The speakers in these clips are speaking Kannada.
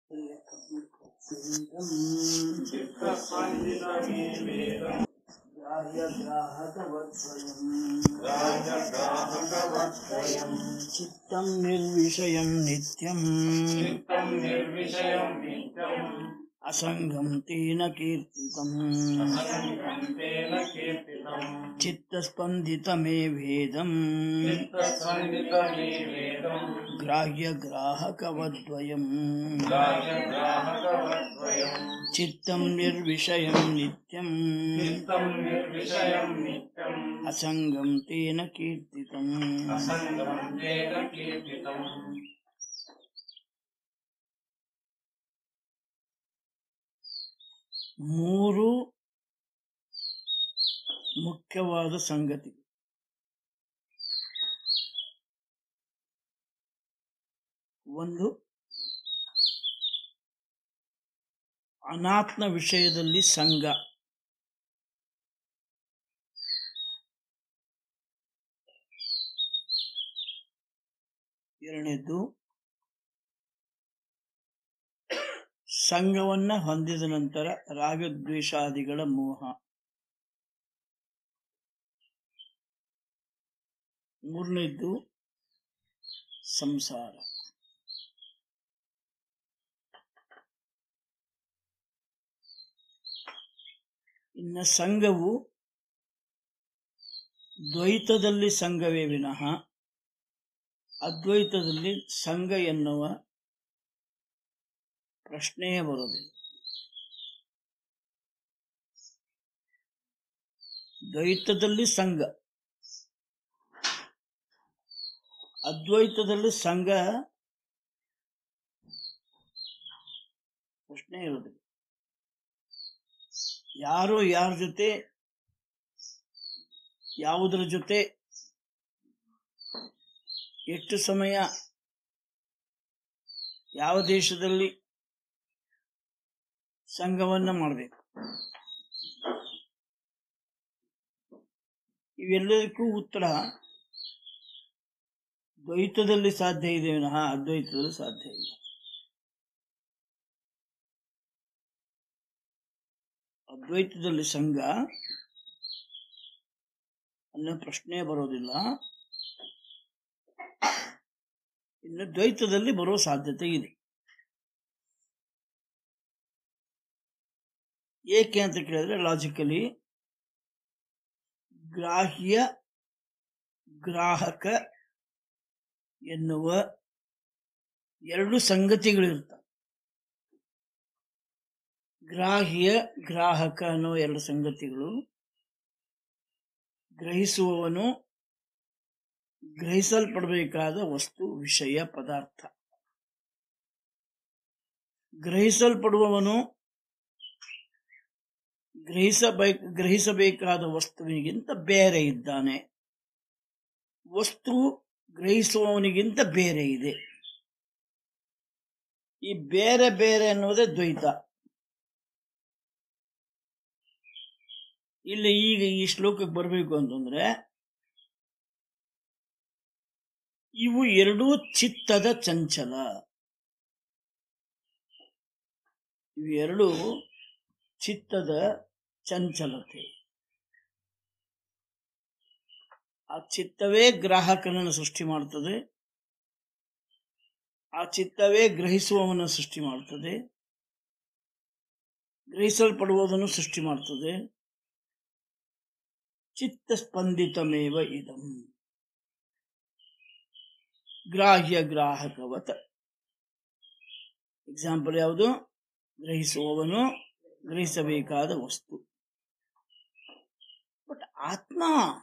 చిత్తం నిర్విషయం నిత్యం చిత్తం నిర్విషయం నిత్యం అసంగం తేన కీర్తితం అసంగం తేన కీర్తితం చిత్తస్పందితమే వేదం చిత్తసంగితమే వేదం గ్రాహ్య గ్రాహకవద్వయం రాజగ్రాహకవద్వయం చిత్తం నిర్విషయం నిత్యం చిత్తం నిర్విషయం నిత్యం అసంగం తేన కీర్తితం అసంగం తేన కీర్తితం ಮೂರು ಮುಖ್ಯವಾದ ಸಂಗತಿ ಒಂದು ಅನಾತ್ಮ ವಿಷಯದಲ್ಲಿ ಸಂಘ ಎರಡನೇದು ಸಂಘವನ್ನ ಹೊಂದಿದ ನಂತರ ರಾಗದ್ವೇಷಾದಿಗಳ ಮೋಹ ಮೂರನೇದ್ದು ಸಂಸಾರ ಇನ್ನ ಸಂಘವು ದ್ವೈತದಲ್ಲಿ ಸಂಘವೇ ವಿನಃ ಅದ್ವೈತದಲ್ಲಿ ಸಂಘ ಎನ್ನುವ ಪ್ರಶ್ನೆಯೇ ಬರೋದಿಲ್ಲ ದ್ವೈತದಲ್ಲಿ ಸಂಘ ಅದ್ವೈತದಲ್ಲಿ ಸಂಘ ಪ್ರಶ್ನೆ ಇರೋದಿಲ್ಲ ಯಾರು ಯಾರ ಜೊತೆ ಯಾವುದರ ಜೊತೆ ಎಷ್ಟು ಸಮಯ ಯಾವ ದೇಶದಲ್ಲಿ ಸಂಘವನ್ನ ಮಾಡಬೇಕು ಇವೆಲ್ಲದಕ್ಕೂ ಉತ್ತರ ದ್ವೈತದಲ್ಲಿ ಸಾಧ್ಯ ಇದೆ ವಿನಃ ಅದ್ವೈತದಲ್ಲಿ ಸಾಧ್ಯ ಇಲ್ಲ ಅದ್ವೈತದಲ್ಲಿ ಸಂಘ ಅನ್ನೋ ಪ್ರಶ್ನೆ ಬರೋದಿಲ್ಲ ಇನ್ನು ದ್ವೈತದಲ್ಲಿ ಬರೋ ಸಾಧ್ಯತೆ ಇದೆ ಏಕೆ ಅಂತ ಕೇಳಿದ್ರೆ ಲಾಜಿಕಲಿ ಗ್ರಾಹ್ಯ ಗ್ರಾಹಕ ಎನ್ನುವ ಎರಡು ಸಂಗತಿಗಳಿರ್ತವೆ ಗ್ರಾಹ್ಯ ಗ್ರಾಹಕ ಅನ್ನೋ ಎರಡು ಸಂಗತಿಗಳು ಗ್ರಹಿಸುವವನು ಗ್ರಹಿಸಲ್ಪಡಬೇಕಾದ ವಸ್ತು ವಿಷಯ ಪದಾರ್ಥ ಗ್ರಹಿಸಲ್ಪಡುವವನು ಗ್ರಹಿಸಬೇಕು ಗ್ರಹಿಸಬೇಕಾದ ವಸ್ತುವಿಗಿಂತ ಬೇರೆ ಇದ್ದಾನೆ ವಸ್ತು ಗ್ರಹಿಸುವವನಿಗಿಂತ ಬೇರೆ ಇದೆ ಈ ಬೇರೆ ಬೇರೆ ಅನ್ನೋದೇ ದ್ವೈತ ಇಲ್ಲಿ ಈಗ ಈ ಶ್ಲೋಕಕ್ಕೆ ಬರಬೇಕು ಅಂತಂದ್ರೆ ಇವು ಎರಡೂ ಚಿತ್ತದ ಚಂಚಲ ಇವು ಎರಡು ಚಿತ್ತದ ಚಂಚಲತೆ ಆ ಚಿತ್ತವೇ ಗ್ರಾಹಕನನ್ನು ಸೃಷ್ಟಿ ಮಾಡ್ತದೆ ಆ ಚಿತ್ತವೇ ಗ್ರಹಿಸುವವನ ಸೃಷ್ಟಿ ಮಾಡ್ತದೆ ಗ್ರಹಿಸಲ್ಪಡುವುದನ್ನು ಸೃಷ್ಟಿ ಮಾಡ್ತದೆ ಚಿತ್ತ ಸ್ಪಂದಿತಮೇವ ಇದಂ ಗ್ರಾಹ್ಯ ಗ್ರಾಹಕವತ ಎಕ್ಸಾಂಪಲ್ ಯಾವುದು ಗ್ರಹಿಸುವವನು ಗ್ರಹಿಸಬೇಕಾದ ವಸ್ತು ಬಟ್ ಆತ್ಮ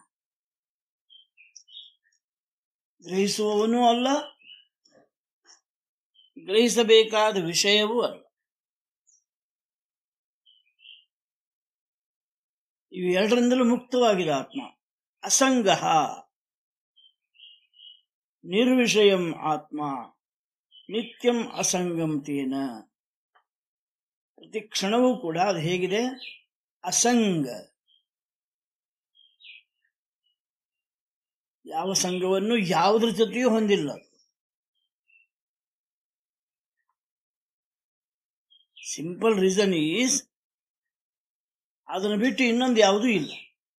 ಗ್ರಹಿಸುವವನೂ ಅಲ್ಲ ಗ್ರಹಿಸಬೇಕಾದ ವಿಷಯವೂ ಅಲ್ಲ ಇವೆರಡರಿಂದಲೂ ಮುಕ್ತವಾಗಿದೆ ಆತ್ಮ ಅಸಂಗ ನಿರ್ವಿಷಯಂ ಆತ್ಮ ನಿತ್ಯಂ ಅಸಂಗಂ ತೇನ ಪ್ರತಿ ಕ್ಷಣವೂ ಕೂಡ ಅದು ಹೇಗಿದೆ ಅಸಂಗ ಯಾವ ಸಂಘವನ್ನು ಯಾವುದ್ರ ಜೊತೆಯೂ ಹೊಂದಿಲ್ಲ ಸಿಂಪಲ್ ರೀಸನ್ ಈಸ್ ಅದನ್ನು ಬಿಟ್ಟು ಇನ್ನೊಂದು ಯಾವುದೂ ಇಲ್ಲ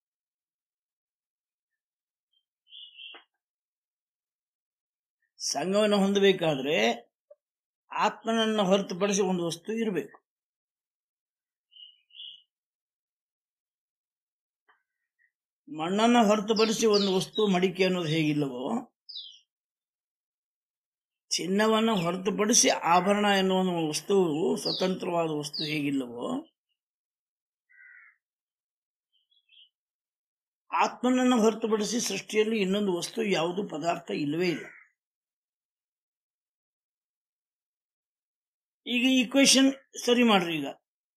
ಸಂಘವನ್ನು ಹೊಂದಬೇಕಾದ್ರೆ ಆತ್ಮನನ್ನು ಹೊರತುಪಡಿಸಿ ಒಂದು ವಸ್ತು ಇರಬೇಕು ಮಣ್ಣನ್ನು ಹೊರತುಪಡಿಸಿ ಒಂದು ವಸ್ತು ಮಡಿಕೆ ಅನ್ನೋದು ಹೇಗಿಲ್ಲವೋ ಚಿನ್ನವನ್ನು ಹೊರತುಪಡಿಸಿ ಆಭರಣ ಎನ್ನುವ ಒಂದು ವಸ್ತು ಸ್ವತಂತ್ರವಾದ ವಸ್ತು ಹೇಗಿಲ್ಲವೋ ಆತ್ಮನನ್ನು ಹೊರತುಪಡಿಸಿ ಸೃಷ್ಟಿಯಲ್ಲಿ ಇನ್ನೊಂದು ವಸ್ತು ಯಾವುದು ಪದಾರ್ಥ ಇಲ್ಲವೇ ಇಲ್ಲ ಈಗ ಈ ಕ್ವೆಶನ್ ಸರಿ ಮಾಡ್ರಿ ಈಗ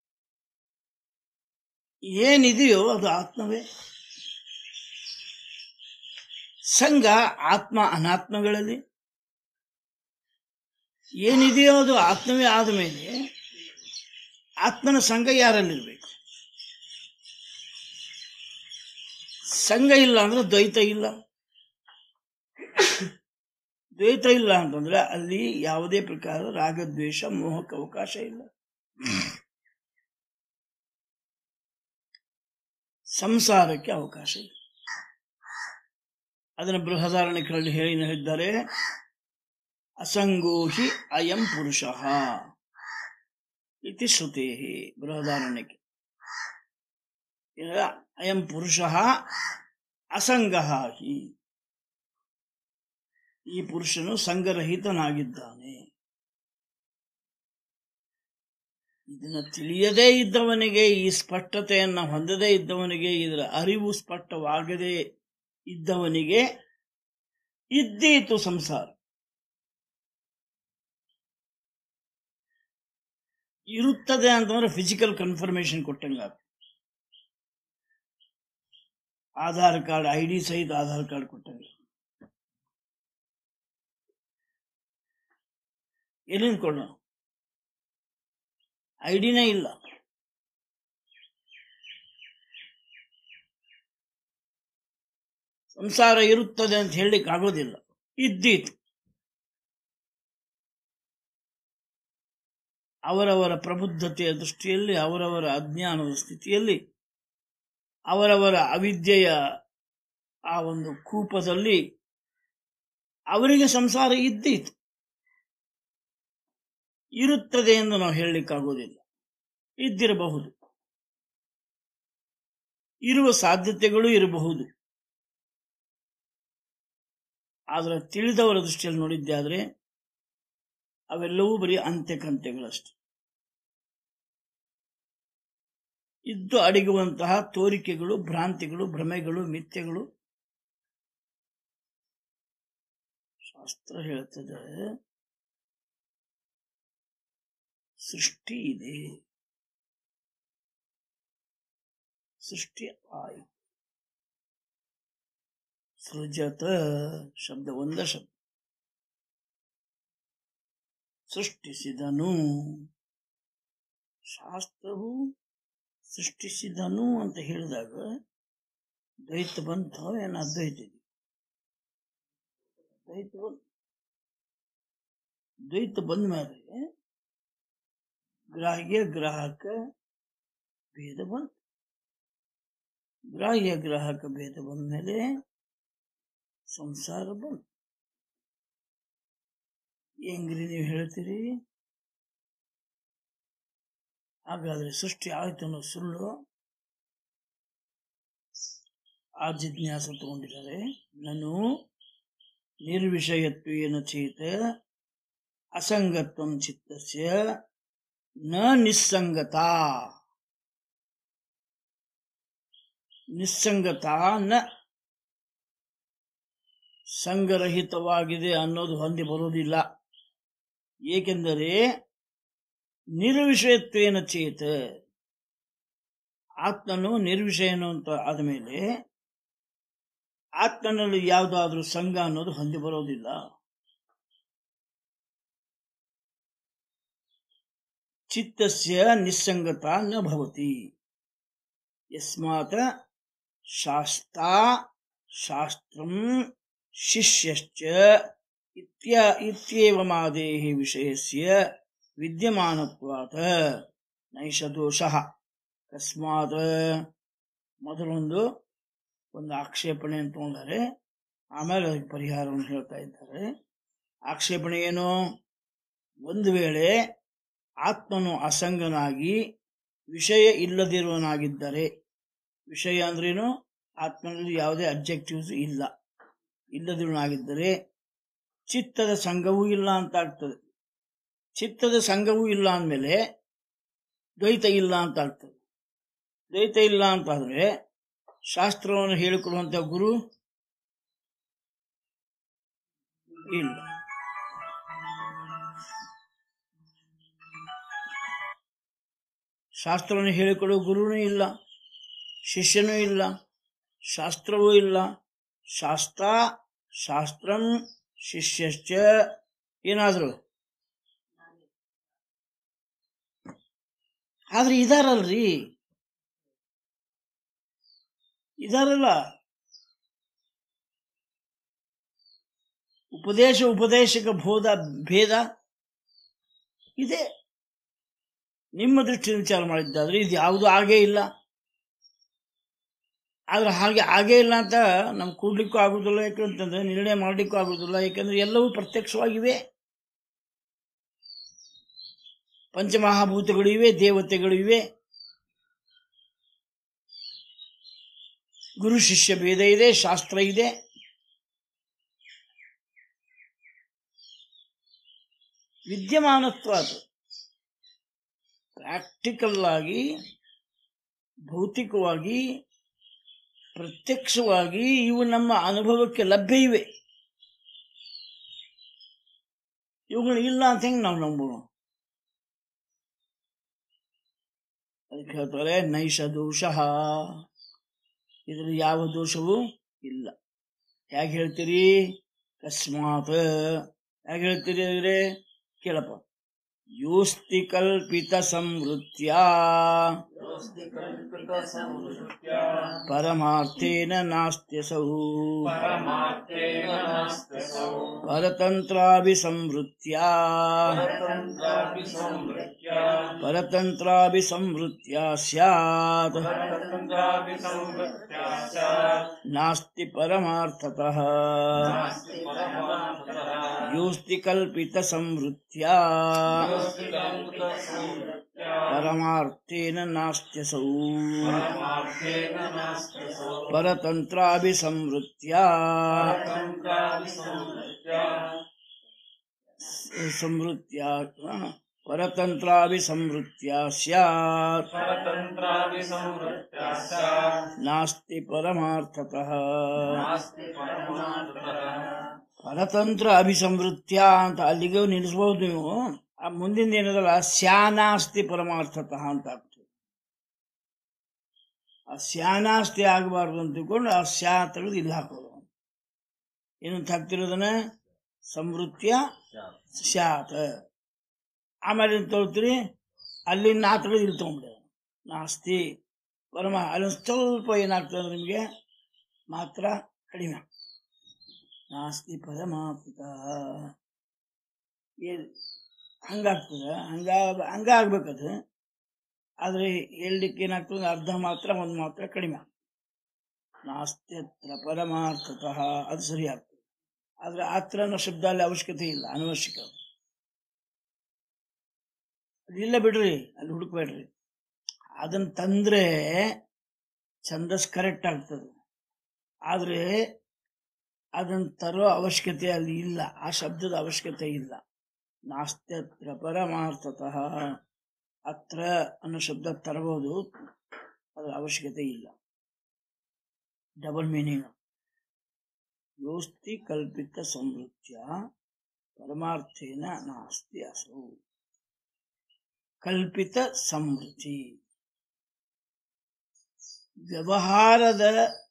ಏನಿದೆಯೋ ಅದು ಆತ್ಮವೇ ಸಂಘ ಆತ್ಮ ಅನಾತ್ಮಗಳಲ್ಲಿ ಏನಿದೆಯೋ ಅದು ಆತ್ಮವೇ ಆದ ಮೇಲೆ ಆತ್ಮನ ಸಂಘ ಯಾರಲ್ಲಿರ್ಬೇಕು ಸಂಘ ಇಲ್ಲ ಅಂದ್ರೆ ದ್ವೈತ ಇಲ್ಲ ದ್ವೈತ ಇಲ್ಲ ಅಂತಂದ್ರೆ ಅಲ್ಲಿ ಯಾವುದೇ ಪ್ರಕಾರ ರಾಗದ್ವೇಷ ಮೋಹಕ್ಕೆ ಅವಕಾಶ ಇಲ್ಲ ಸಂಸಾರಕ್ಕೆ ಅವಕಾಶ ಇಲ್ಲ ಅದನ್ನು ಬೃಹದಾರಣಿಕರಲ್ಲಿ ಹೇಳಿ ಹೇಳಿದ್ದಾರೆ ಅಸಂಗೋಹಿ ಅಯಂ ಪುರುಷ ಇತಿ ಶ್ರುತೆ ಬೃಹದಾರಣ್ಯಕ್ಕೆ ಅಯಂ ಪುರುಷ ಅಸಂಗ ಹಿ ಈ ಪುರುಷನು ಸಂಗರಹಿತನಾಗಿದ್ದಾನೆ ಇದನ್ನ ತಿಳಿಯದೇ ಇದ್ದವನಿಗೆ ಈ ಸ್ಪಷ್ಟತೆಯನ್ನ ಹೊಂದದೇ ಇದ್ದವನಿಗೆ ಇದರ ಅರಿವು ಸ್ಪಷ್ಟವಾಗದೇ ಇದ್ದವನಿಗೆ ಇದ್ದೀತು ಸಂಸಾರ ಇರುತ್ತದೆ ಅಂತಂದ್ರೆ ಫಿಸಿಕಲ್ ಕನ್ಫರ್ಮೇಶನ್ ಕೊಟ್ಟಂಗ ಆಧಾರ್ ಕಾರ್ಡ್ ಐ ಡಿ ಸಹಿತ ಆಧಾರ್ ಕಾರ್ಡ್ ಕೊಟ್ಟಂಗ ಎಲ್ಲಿಂದ ಕೊಡೋಣ ಐಡಿನೇ ಇಲ್ಲ ಸಂಸಾರ ಇರುತ್ತದೆ ಅಂತ ಹೇಳಲಿಕ್ಕೆ ಆಗೋದಿಲ್ಲ ಇದ್ದೀತು ಅವರವರ ಪ್ರಬುದ್ಧತೆಯ ದೃಷ್ಟಿಯಲ್ಲಿ ಅವರವರ ಅಜ್ಞಾನದ ಸ್ಥಿತಿಯಲ್ಲಿ ಅವರವರ ಅವಿದ್ಯೆಯ ಆ ಒಂದು ಕೂಪದಲ್ಲಿ ಅವರಿಗೆ ಸಂಸಾರ ಇದ್ದೀತು ಇರುತ್ತದೆ ಎಂದು ನಾವು ಹೇಳಲಿಕ್ಕಾಗೋದಿಲ್ಲ ಇದ್ದಿರಬಹುದು ಇರುವ ಸಾಧ್ಯತೆಗಳು ಇರಬಹುದು ಆದರೆ ತಿಳಿದವರ ದೃಷ್ಟಿಯಲ್ಲಿ ನೋಡಿದ್ದೆ ಆದ್ರೆ ಅವೆಲ್ಲವೂ ಬರೀ ಅಂತ್ಯಕಂತ್ಯಗಳಷ್ಟೆ ಇದ್ದು ಅಡಗುವಂತಹ ತೋರಿಕೆಗಳು ಭ್ರಾಂತಿಗಳು ಭ್ರಮೆಗಳು ಮಿಥ್ಯಗಳು ಶಾಸ್ತ್ರ ಹೇಳ್ತದೆ ಸೃಷ್ಟಿ ಇದೆ ಸೃಷ್ಟಿ ಆಯಿತು ಸೃಜತ ಶಬ್ದ ಒಂದ ಶಬ್ದ ಸೃಷ್ಟಿಸಿದನು ಶಾಸ್ತ್ರವು ಸೃಷ್ಟಿಸಿದನು ಅಂತ ಹೇಳಿದಾಗ ದ್ವೈತ ಬಂತ ಏನು ಅದ್ವೈತ ಇದೆ ದ್ವೈತ ಬಂತ ದ್ವೈತ ಬಂದ ಮೇಲೆ ಗ್ರಾಹ್ಯ ಗ್ರಾಹಕ ಭೇದ ಬಂತು ಗ್ರಾಹ್ಯ ಗ್ರಾಹಕ ಭೇದ ಬಂದ ಮೇಲೆ ಸಂಸಾರ ಬಂತು ಹೆಂಗ್ರಿ ನೀವು ಹೇಳ್ತೀರಿ ಹಾಗಾದ್ರೆ ಸೃಷ್ಟಿ ಆಯ್ತು ಅನ್ನೋ ಸುಳ್ಳು ಆ ಜಿಜ್ಞಾಸ ತಗೊಂಡಿದ್ದಾರೆ ನಾನು ನಿರ್ವಿಷಯತ್ವೇನ ಚೇತ ಅಸಂಗತ್ವಂ ಚಿತ್ತಸ್ಯ ನ ನಿಸ್ಸಂಗತಾ ನಿಸ್ಸಂಗತಾ ನ ಸಂಗರಹಿತವಾಗಿದೆ ಅನ್ನೋದು ಹೊಂದಿ ಬರುವುದಿಲ್ಲ ಏಕೆಂದರೆ ನಿರ್ವಿಷಯತ್ವೇನ ಚೇತ ಆತ್ಮನು ನಿರ್ವಿಷಯನು ಅಂತ ಆದಮೇಲೆ ಆತ್ಮನಲ್ಲಿ ಯಾವುದಾದ್ರೂ ಸಂಘ ಅನ್ನೋದು ಹೊಂದಿ ಬರೋದಿಲ್ಲ ಚಿತ್ತಸ್ಯ ನಿಸ್ಸಂಗತ ನ ಭವತಿ ಯಸ್ಮಾತ್ ಶಾಸ್ತ್ರ ಶಾಸ್ತ್ರಂ ಶಿಷ್ಯಶ್ಚ ಇತ್ಯ ಇತ್ಯೇವಮಾದೇಹ ವಿಷಯಸ್ಯ ವಿದ್ಯಮಾನತ್ವಾತ ನೈಷ ದೋಷ ಅಕಸ್ಮಾತ್ ಮೊದಲೊಂದು ಒಂದು ಆಕ್ಷೇಪಣೆ ಅಂತ ತಗೊಂಡಾರೆ ಆಮೇಲೆ ಅದಕ್ಕೆ ಪರಿಹಾರವನ್ನು ಹೇಳ್ತಾ ಇದ್ದಾರೆ ಆಕ್ಷೇಪಣೆ ಏನು ಒಂದು ವೇಳೆ ಆತ್ಮನು ಅಸಂಗನಾಗಿ ವಿಷಯ ಇಲ್ಲದಿರುವನಾಗಿದ್ದರೆ ವಿಷಯ ಅಂದ್ರೇನು ಆತ್ಮನಲ್ಲಿ ಯಾವುದೇ ಅಬ್ಜೆಕ್ಟಿವ್ಸ್ ಇಲ್ಲ ಇಲ್ಲದಿರುವನಾಗಿದ್ದರೆ ಚಿತ್ತದ ಸಂಘವೂ ಇಲ್ಲ ಅಂತ ಆಗ್ತದೆ ಚಿತ್ತದ ಸಂಘವೂ ಇಲ್ಲ ಅಂದಮೇಲೆ ದ್ವೈತ ಇಲ್ಲ ಅಂತ ಆಗ್ತದೆ ದ್ವೈತ ಇಲ್ಲ ಅಂತಾದ್ರೆ ಶಾಸ್ತ್ರವನ್ನು ಹೇಳಿಕೊಡುವಂತ ಗುರು ಇಲ್ಲ ಶಾಸ್ತ್ರವನ್ನು ಹೇಳಿಕೊಡುವ ಗುರುನೂ ಇಲ್ಲ ಶಿಷ್ಯನೂ ಇಲ್ಲ ಶಾಸ್ತ್ರವೂ ಇಲ್ಲ ಶಾಸ್ತ್ರ ಶಾಸ್ತ್ರಂ ಶಿಷ್ಯಶ್ಚ ಏನಾದ್ರು ಆದ್ರೆ ಇದಾರಲ್ರಿ ಇದಾರಲ್ಲ ಉಪದೇಶ ಉಪದೇಶಕ ಬೋಧ ಭೇದ ಇದೆ ನಿಮ್ಮ ದೃಷ್ಟಿ ವಿಚಾರ ಮಾಡಿದ್ದಾದ್ರೆ ಇದು ಯಾವುದು ಆಗೇ ಇಲ್ಲ ಆದ್ರೆ ಹಾಗೆ ಆಗೇ ಇಲ್ಲ ಅಂತ ನಮ್ಗೆ ಕೂಡ್ಲಿಕ್ಕೂ ಆಗುದಿಲ್ಲ ಯಾಕಂತಂದ್ರೆ ನಿರ್ಣಯ ಮಾಡ್ಲಿಕ್ಕೂ ಆಗುದಿಲ್ಲ ಯಾಕಂದ್ರೆ ಎಲ್ಲವೂ ಪ್ರತ್ಯಕ್ಷವಾಗಿವೆ ಪಂಚಮಹಾಭೂತಗಳು ಇವೆ ದೇವತೆಗಳು ಇವೆ ಗುರು ಶಿಷ್ಯ ಭೇದ ಇದೆ ಶಾಸ್ತ್ರ ಇದೆ ವಿದ್ಯಮಾನತ್ವ ಅದು ಪ್ರಾಕ್ಟಿಕಲ್ ಆಗಿ ಭೌತಿಕವಾಗಿ ಪ್ರತ್ಯಕ್ಷವಾಗಿ ಇವು ನಮ್ಮ ಅನುಭವಕ್ಕೆ ಲಭ್ಯ ಇವೆ ಇವುಗಳು ಇಲ್ಲ ಅಂತ ಹೆಂಗೆ ನಾವು ನಂಬೋಣ ಅದಕ್ಕೆ ಹೇಳ್ತಾರೆ ನೈಷ ದೋಷ ಇದರಲ್ಲಿ ಯಾವ ದೋಷವೂ ಇಲ್ಲ ಹೇಗೆ ಹೇಳ್ತೀರಿ ಅಕಸ್ಮಾತ್ ಹೇಗೆ ಹೇಳ್ತೀರಿ ಅಂದ್ರೆ ಕೇಳಪ್ಪ ಯೋಸ್ತಿ ಕಲ್ಪಿತ ಸಂವೃತ್ಯ ಪರಮಾರ್ಥೇನ ನಾಸ್ತ್ಯಸೌ ಪರಮಾರ್ಥೇನ ನಾಸ್ತ್ಯಸೌ ಪರತಂತ್ರಾಭಿಸಂವೃತ್ಯ ಪರತಂತ್ರಾಭಿಸಂವೃತ್ಯ ಪರತಂತ್ರಾಭಿಸಂವೃತ್ಯ ಸ್ಯಾತ್ ಪರತಂತ್ರಾಭಿಸಂವೃತ್ಯ ಸ್ಯಾತ್ ನಾಸ್ತಿ ಪರಮಾರ್ಥತಃ ನಾಸ್ತಿ ಪರಮಾರ್ಥತಃ ಯೋಸ್ತಿ ಕಲ್ಪಿತ ಸಂವೃತ್ಯ ಯೋಸ್ತಿ ಕಲ್ಪಿತಸಂವೃತ್ಯ ಪರಮಾರ್ಥೇನ ನಾಸ್ತ್ಯಸೌ ಪರಮಾರ್ಥೇನ ನಾಸ್ತ್ಯಸೌ ಪರತಂತ್ರಾಭಿಸಂವೃತ್ಯ ಪರತಂತ್ರಾಭಿಸಂವೃತ್ಯ ಸಂವೃತ್ಯ ಪರತಂತ್ರಾಭಿಸಂವೃತ್ಯ ಸ್ಯಾತ್ ಪರತಂತ್ರಾಭಿಸಂವೃತ್ಯ ಸ್ಯಾತ್ ನಾಸ್ತಿ ಪರಮಾರ್ಥತಃ ನಾಸ್ತಿ ಪರಮಾರ್ಥತಃ ಪರತಂತ್ರ ಅಭಿಸಂವೃತ್ಯ ಅಂತ ಅಲ್ಲಿಗೆ ನಿಲ್ಲಿಸಬಹುದು ನೀವು ಆ ಮುಂದಿನ ಏನದಲ್ಲ ಸ್ಯಾನಾಸ್ತಿ ಪರಮಾರ್ಥತಃ ಅಂತ ಆಗ್ತದೆ ಆ ಸ್ಯಾನಾಸ್ತಿ ಆಗಬಾರ್ದು ಅಂತ ತಿಳ್ಕೊಂಡು ಆ ಸ್ಯಾ ತೆಗೆದು ಇಲ್ಲಿ ಹಾಕೋದು ಏನಂತ ಹಾಕ್ತಿರೋದನ್ನ ಸಂವೃತ್ಯ ಸ್ಯಾತ್ ಆಮೇಲೆ ಏನ್ ತಗೊಳ್ತೀರಿ ಅಲ್ಲಿ ನಾ ತೆಗೆದು ಇಲ್ಲಿ ತಗೊಂಡ್ಬಿಡ ನಾಸ್ತಿ ಪರಮ ಅಲ್ಲೊಂದು ಸ್ವಲ್ಪ ಏನಾಗ್ತದೆ ಅಂದ್ರೆ ನಿಮಗೆ ಮಾತ್ರ ಕಡಿಮೆ ನಾಸ್ತಿ ಪರಮಾತ್ಮ ಏನ್ ಹಂಗಾಗ್ತದೆ ಹಂಗ ಹಂಗಾಗ್ಬೇಕದು ಆದರೆ ಹೇಳಲಿಕ್ಕೆ ಏನಾಗ್ತದೆ ಅರ್ಧ ಮಾತ್ರ ಒಂದು ಮಾತ್ರ ಕಡಿಮೆ ಆಗ್ತದೆ ನಾಸ್ತ್ಯತ್ರ ಪರಮಾರ್ಥತಃ ಅದು ಸರಿ ಆಗ್ತದೆ ಆದರೆ ಆತ್ರ ಅನ್ನೋ ಶಬ್ದ ಅಲ್ಲಿ ಅವಶ್ಯಕತೆ ಇಲ್ಲ ಅನವಶ್ಯಕ ಅದಿಲ್ಲ ಬಿಡ್ರಿ ಅಲ್ಲಿ ಹುಡುಕ್ಬೇಡ್ರಿ ಅದನ್ನ ತಂದ್ರೆ ಛಂದಸ್ ಕರೆಕ್ಟ್ ಆಗ್ತದೆ ಆದ್ರೆ ಅದನ್ನ ತರೋ ಅವಶ್ಯಕತೆ ಅಲ್ಲಿ ಇಲ್ಲ ಆ ಶಬ್ದದ ಅವಶ್ಯಕತೆ ಇಲ್ಲ ನಾಸ್ತ್ಯತ್ರ ಪರಮಾರ್ಥತಃ ಅತ್ರ ಅನ್ನೋ ಶಬ್ದ ತರಬಹುದು ಅದರ ಅವಶ್ಯಕತೆ ಇಲ್ಲ ಡಬಲ್ ಮೀನಿಂಗ್ ಯೋಸ್ತಿ ಕಲ್ಪಿತ ಸಂವೃತ್ಯ ಪರಮಾರ್ಥೇನ ನಾಸ್ತಿ ಅಸೌ ಕಲ್ಪಿತ ಸಮೃದ್ಧಿ ವ್ಯವಹಾರದ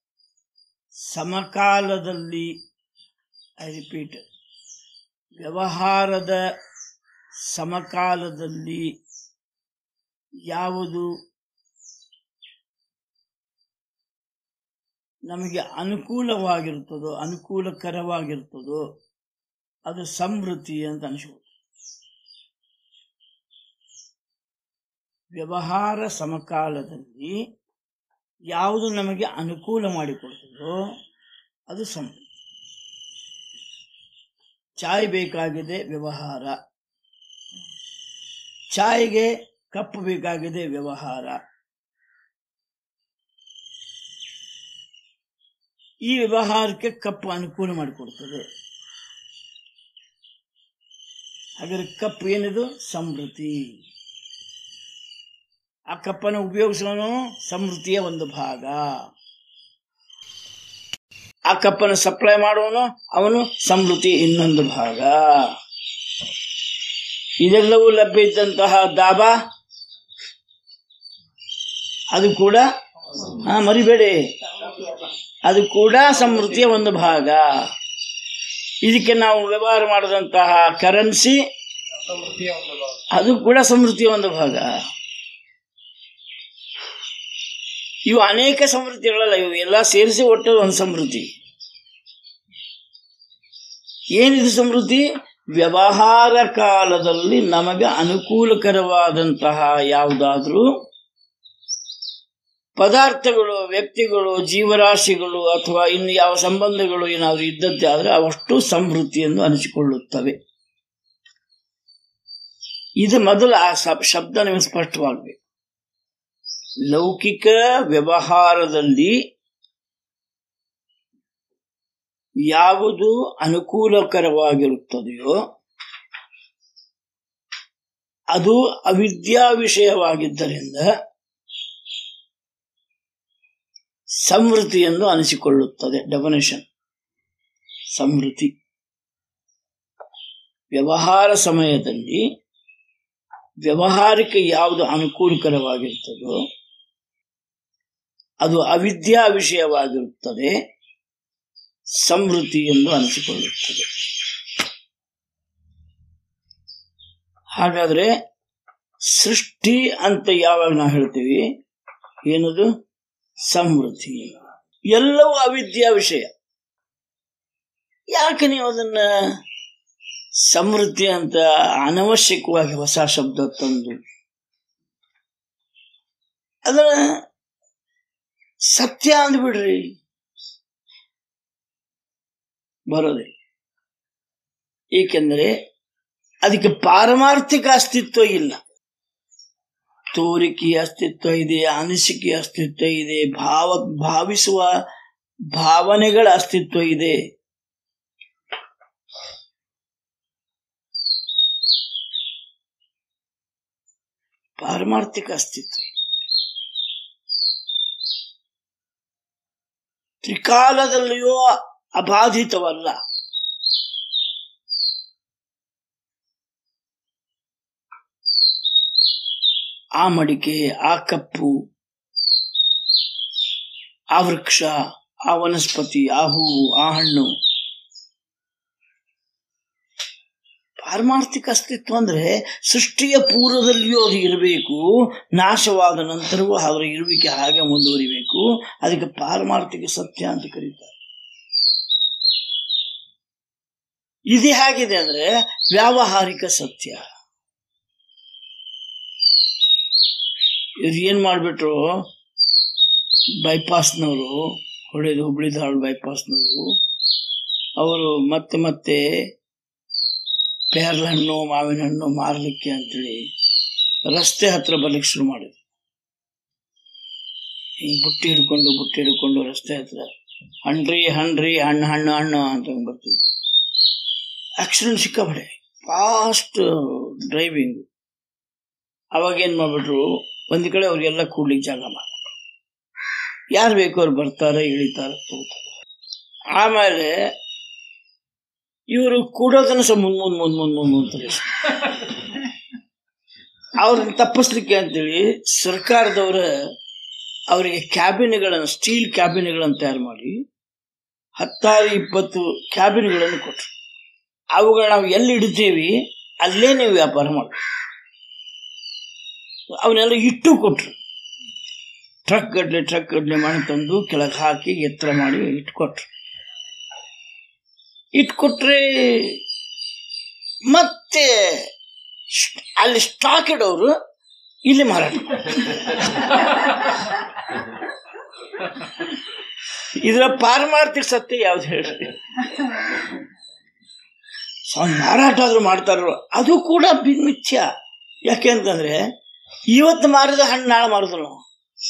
ಸಮಕಾಲದಲ್ಲಿ ಐ ರಿಪೀಟ್ ವ್ಯವಹಾರದ ಸಮಕಾಲದಲ್ಲಿ ಯಾವುದು ನಮಗೆ ಅನುಕೂಲವಾಗಿರ್ತದೋ ಅನುಕೂಲಕರವಾಗಿರ್ತದೋ ಅದು ಸಮೃದ್ಧಿ ಅಂತ ಅನಿಸ್ಬೋದು ವ್ಯವಹಾರ ಸಮಕಾಲದಲ್ಲಿ ಯಾವುದು ನಮಗೆ ಅನುಕೂಲ ಮಾಡಿಕೊಡ್ತದೋ ಅದು ಸಮೃದ್ಧಿ ಚಾಯ್ ಬೇಕಾಗಿದೆ ವ್ಯವಹಾರ ಚಾಯ್ಗೆ ಕಪ್ಪು ಬೇಕಾಗಿದೆ ವ್ಯವಹಾರ ಈ ವ್ಯವಹಾರಕ್ಕೆ ಕಪ್ಪು ಅನುಕೂಲ ಮಾಡಿಕೊಡ್ತದೆ ಹಾಗಾದ್ರೆ ಕಪ್ಪು ಏನಿದು ಸಮೃದ್ಧಿ ಆ ಕಪ್ಪನ್ನು ಉಪಯೋಗಿಸೋನು ಸಮೃದ್ಧಿಯ ಒಂದು ಭಾಗ ಆ ಕಪ್ಪನ್ನು ಸಪ್ಲೈ ಮಾಡುವನು ಅವನು ಸಮೃದ್ಧಿ ಇನ್ನೊಂದು ಭಾಗ ಇದೆಲ್ಲವೂ ಲಭ್ಯ ಇದ್ದಂತಹ ದಾಬಾ ಅದು ಕೂಡ ಹಾ ಮರಿಬೇಡಿ ಅದು ಕೂಡ ಸಮೃದ್ಧಿಯ ಒಂದು ಭಾಗ ಇದಕ್ಕೆ ನಾವು ವ್ಯವಹಾರ ಮಾಡಿದಂತಹ ಕರೆನ್ಸಿ ಅದು ಕೂಡ ಸಮೃದ್ಧಿಯ ಒಂದು ಭಾಗ ಇವು ಅನೇಕ ಸಮೃದ್ಧಿಗಳಲ್ಲ ಇವು ಎಲ್ಲ ಸೇರಿಸಿ ಒಟ್ಟು ಒಂದು ಸಮೃದ್ಧಿ ಏನಿದು ಸಮೃದ್ಧಿ ವ್ಯವಹಾರ ಕಾಲದಲ್ಲಿ ನಮಗೆ ಅನುಕೂಲಕರವಾದಂತಹ ಯಾವುದಾದ್ರೂ ಪದಾರ್ಥಗಳು ವ್ಯಕ್ತಿಗಳು ಜೀವರಾಶಿಗಳು ಅಥವಾ ಇನ್ನು ಯಾವ ಸಂಬಂಧಗಳು ಏನಾದರೂ ಇದ್ದದ್ದೇ ಆದರೆ ಅವಷ್ಟು ಸಮೃದ್ಧಿಯನ್ನು ಅನಿಸಿಕೊಳ್ಳುತ್ತವೆ ಇದು ಮೊದಲು ಆ ಶಬ್- ಶಬ್ದ ನಿಮಗೆ ಸ್ಪಷ್ಟವಾಗಬೇಕು ಲೌಕಿಕ ವ್ಯವಹಾರದಲ್ಲಿ ಯಾವುದು ಅನುಕೂಲಕರವಾಗಿರುತ್ತದೆಯೋ ಅದು ಅವಿದ್ಯಾ ವಿಷಯವಾಗಿದ್ದರಿಂದ ಸಮೃದ್ಧಿ ಎಂದು ಅನಿಸಿಕೊಳ್ಳುತ್ತದೆ ಡೆಫಿನೇಷನ್ ಸಮೃದ್ಧಿ ವ್ಯವಹಾರ ಸಮಯದಲ್ಲಿ ವ್ಯವಹಾರಕ್ಕೆ ಯಾವುದು ಅನುಕೂಲಕರವಾಗಿರ್ತದೋ ಅದು ಅವಿದ್ಯಾ ವಿಷಯವಾಗಿರುತ್ತದೆ ಸಮೃದ್ಧಿ ಎಂದು ಅನಿಸಿಕೊಳ್ಳುತ್ತದೆ ಹಾಗಾದ್ರೆ ಸೃಷ್ಟಿ ಅಂತ ಯಾವಾಗ ನಾವು ಹೇಳ್ತೀವಿ ಏನದು ಸಮೃದ್ಧಿ ಎಲ್ಲವೂ ಅವಿದ್ಯಾ ವಿಷಯ ಯಾಕೆ ನೀವು ಅದನ್ನ ಸಮೃದ್ಧಿ ಅಂತ ಅನವಶ್ಯಕವಾಗಿ ಹೊಸ ಶಬ್ದ ತಂದು ಅದನ್ನ ಸತ್ಯ ಅಂದ್ಬಿಡ್ರಿ ಬರೋದಿಲ್ಲ ಏಕೆಂದರೆ ಅದಕ್ಕೆ ಪಾರಮಾರ್ಥಿಕ ಅಸ್ತಿತ್ವ ಇಲ್ಲ ತೋರಿಕೆಯ ಅಸ್ತಿತ್ವ ಇದೆ ಅನಿಸಿಕೆಯ ಅಸ್ತಿತ್ವ ಇದೆ ಭಾವ ಭಾವಿಸುವ ಭಾವನೆಗಳ ಅಸ್ತಿತ್ವ ಇದೆ ಪಾರಮಾರ್ಥಿಕ ಅಸ್ತಿತ್ವ ಇದೆ. ತ್ರಿಕಾಲದಲ್ಲಿಯೂ ಅಬಾಧಿತವಲ್ಲ ಆ ಮಡಿಕೆ ಆ ಕಪ್ಪು ಆ ವೃಕ್ಷ ಆ ವನಸ್ಪತಿ ಆ ಹೂವು ಆ ಹಣ್ಣು ಪಾರಮಾರ್ಥಿಕ ಅಸ್ತಿತ್ವ ಅಂದ್ರೆ ಸೃಷ್ಟಿಯ ಪೂರ್ವದಲ್ಲಿಯೂ ಅದು ಇರಬೇಕು ನಾಶವಾದ ನಂತರವೂ ಅದರ ಇರುವಿಕೆ ಹಾಗೆ ಮುಂದುವರಿಬೇಕು ಅದಕ್ಕೆ ಪಾರಮಾರ್ಥಿಕ ಸತ್ಯ ಅಂತ ಕರೀತಾರೆ ಇದು ಹೇಗಿದೆ ಅಂದ್ರೆ ವ್ಯಾವಹಾರಿಕ ಸತ್ಯ ಇವ್ರು ಏನ್ ಮಾಡ್ಬಿಟ್ರು ಬೈಪಾಸ್ನವರು ಹೊಳೆದು ಹುಬ್ಳಿ ಧಾರವಾಡ ಬೈಪಾಸ್ನವರು ಅವರು ಮತ್ತೆ ಮತ್ತೆ ಪೇರ್ಲ ಹಣ್ಣು ಮಾವಿನ ಹಣ್ಣು ಮಾರಲಿಕ್ಕೆ ಅಂತೇಳಿ ರಸ್ತೆ ಹತ್ರ ಬರ್ಲಿಕ್ಕೆ ಶುರು ಮಾಡಿದ್ರು ಹಿಂಗ್ ಬುಟ್ಟಿ ಹಿಡ್ಕೊಂಡು ಬುಟ್ಟಿ ಹಿಡ್ಕೊಂಡು ರಸ್ತೆ ಹತ್ರ ಹಣ್ರಿ ಹಣ್ರಿ ಹಣ್ಣು ಹಣ್ಣು ಹಣ್ಣು ಅಂತ ಬರ್ತಿದ್ವಿ ಆಕ್ಸಿಡೆಂಟ್ ಸಿಕ್ಕಾಬಡೆ ಫಾಸ್ಟ್ ಡ್ರೈವಿಂಗ್ ಅವಾಗ ಏನ್ ಮಾಡ್ಬಿಟ್ರು ಒಂದ್ ಕಡೆ ಅವ್ರಿಗೆಲ್ಲ ಕೂಡ್ಲಿಕ್ಕೆ ಜಾಗ ಮಾಡ್ಬಿಟ್ರು ಯಾರು ಬೇಕು ಅವ್ರು ಬರ್ತಾರೆ ಇಳಿತಾರೆ ಹೋಗ್ತಾರೆ ಆಮೇಲೆ ಇವರು ಕೂಡೋದನ್ನ ಸಹ ಮುಂದ್ ಮುಂದ್ ಮುಂದ್ ಮುಂದ್ ಮುಂದ್ ಮುಂತಾರೆ ಅವ್ರನ್ನ ತಪ್ಪಿಸ್ಲಿಕ್ಕೆ ಅಂತೇಳಿ ಸರ್ಕಾರದವರ ಅವರಿಗೆ ಕ್ಯಾಬಿನ್ಗಳನ್ನು ಸ್ಟೀಲ್ ಕ್ಯಾಬಿನ್ಗಳನ್ನು ತಯಾರು ಮಾಡಿ ಹತ್ತಾರು ಇಪ್ಪತ್ತು ಕ್ಯಾಬಿನ್ಗಳನ್ನು ಕೊಟ್ರು ಅವುಗಳು ನಾವು ಎಲ್ಲಿ ಇಡ್ತೀವಿ ಅಲ್ಲೇ ನೀವು ವ್ಯಾಪಾರ ಮಾಡಿ ಅವನ್ನೆಲ್ಲ ಇಟ್ಟು ಕೊಟ್ರು ಟ್ರಕ್ ಗಡ್ಲೆ ಟ್ರಕ್ ಗಡ್ಲೆ ಮಾಡಿ ತಂದು ಕೆಳಗೆ ಹಾಕಿ ಎತ್ತರ ಮಾಡಿ ಇಟ್ಕೊಟ್ರು ಇಟ್ಕೊಟ್ರೆ ಮತ್ತೆ ಸ್ಟ್- ಅಲ್ಲಿ ಸ್ಟಾಕ್ ಇಡೋರು ಇಲ್ಲಿ ಮಾರಾಟ ಮಾಡು. ಇದರ ಪಾರಮಾರ್ಥಿಕ ಸತ್ಯ ಯಾವ್ದು ಹೇಳ್ರಿ ಸ್ವಾಮಿ ಮಾರಾಟ ಆದ್ರೂ ಮಾಡ್ತಾರೋ ಅದು ಕೂಡ ಬಿ- ಮಿಥ್ಯ ಯಾಕೆ ಅಂತಂದ್ರೆ ಇವತ್ತು ಮಾರಿದ ಹಣ್ಣು ನಾಳೆ ಮಾರುದಿಲ್ಲ ನಾವು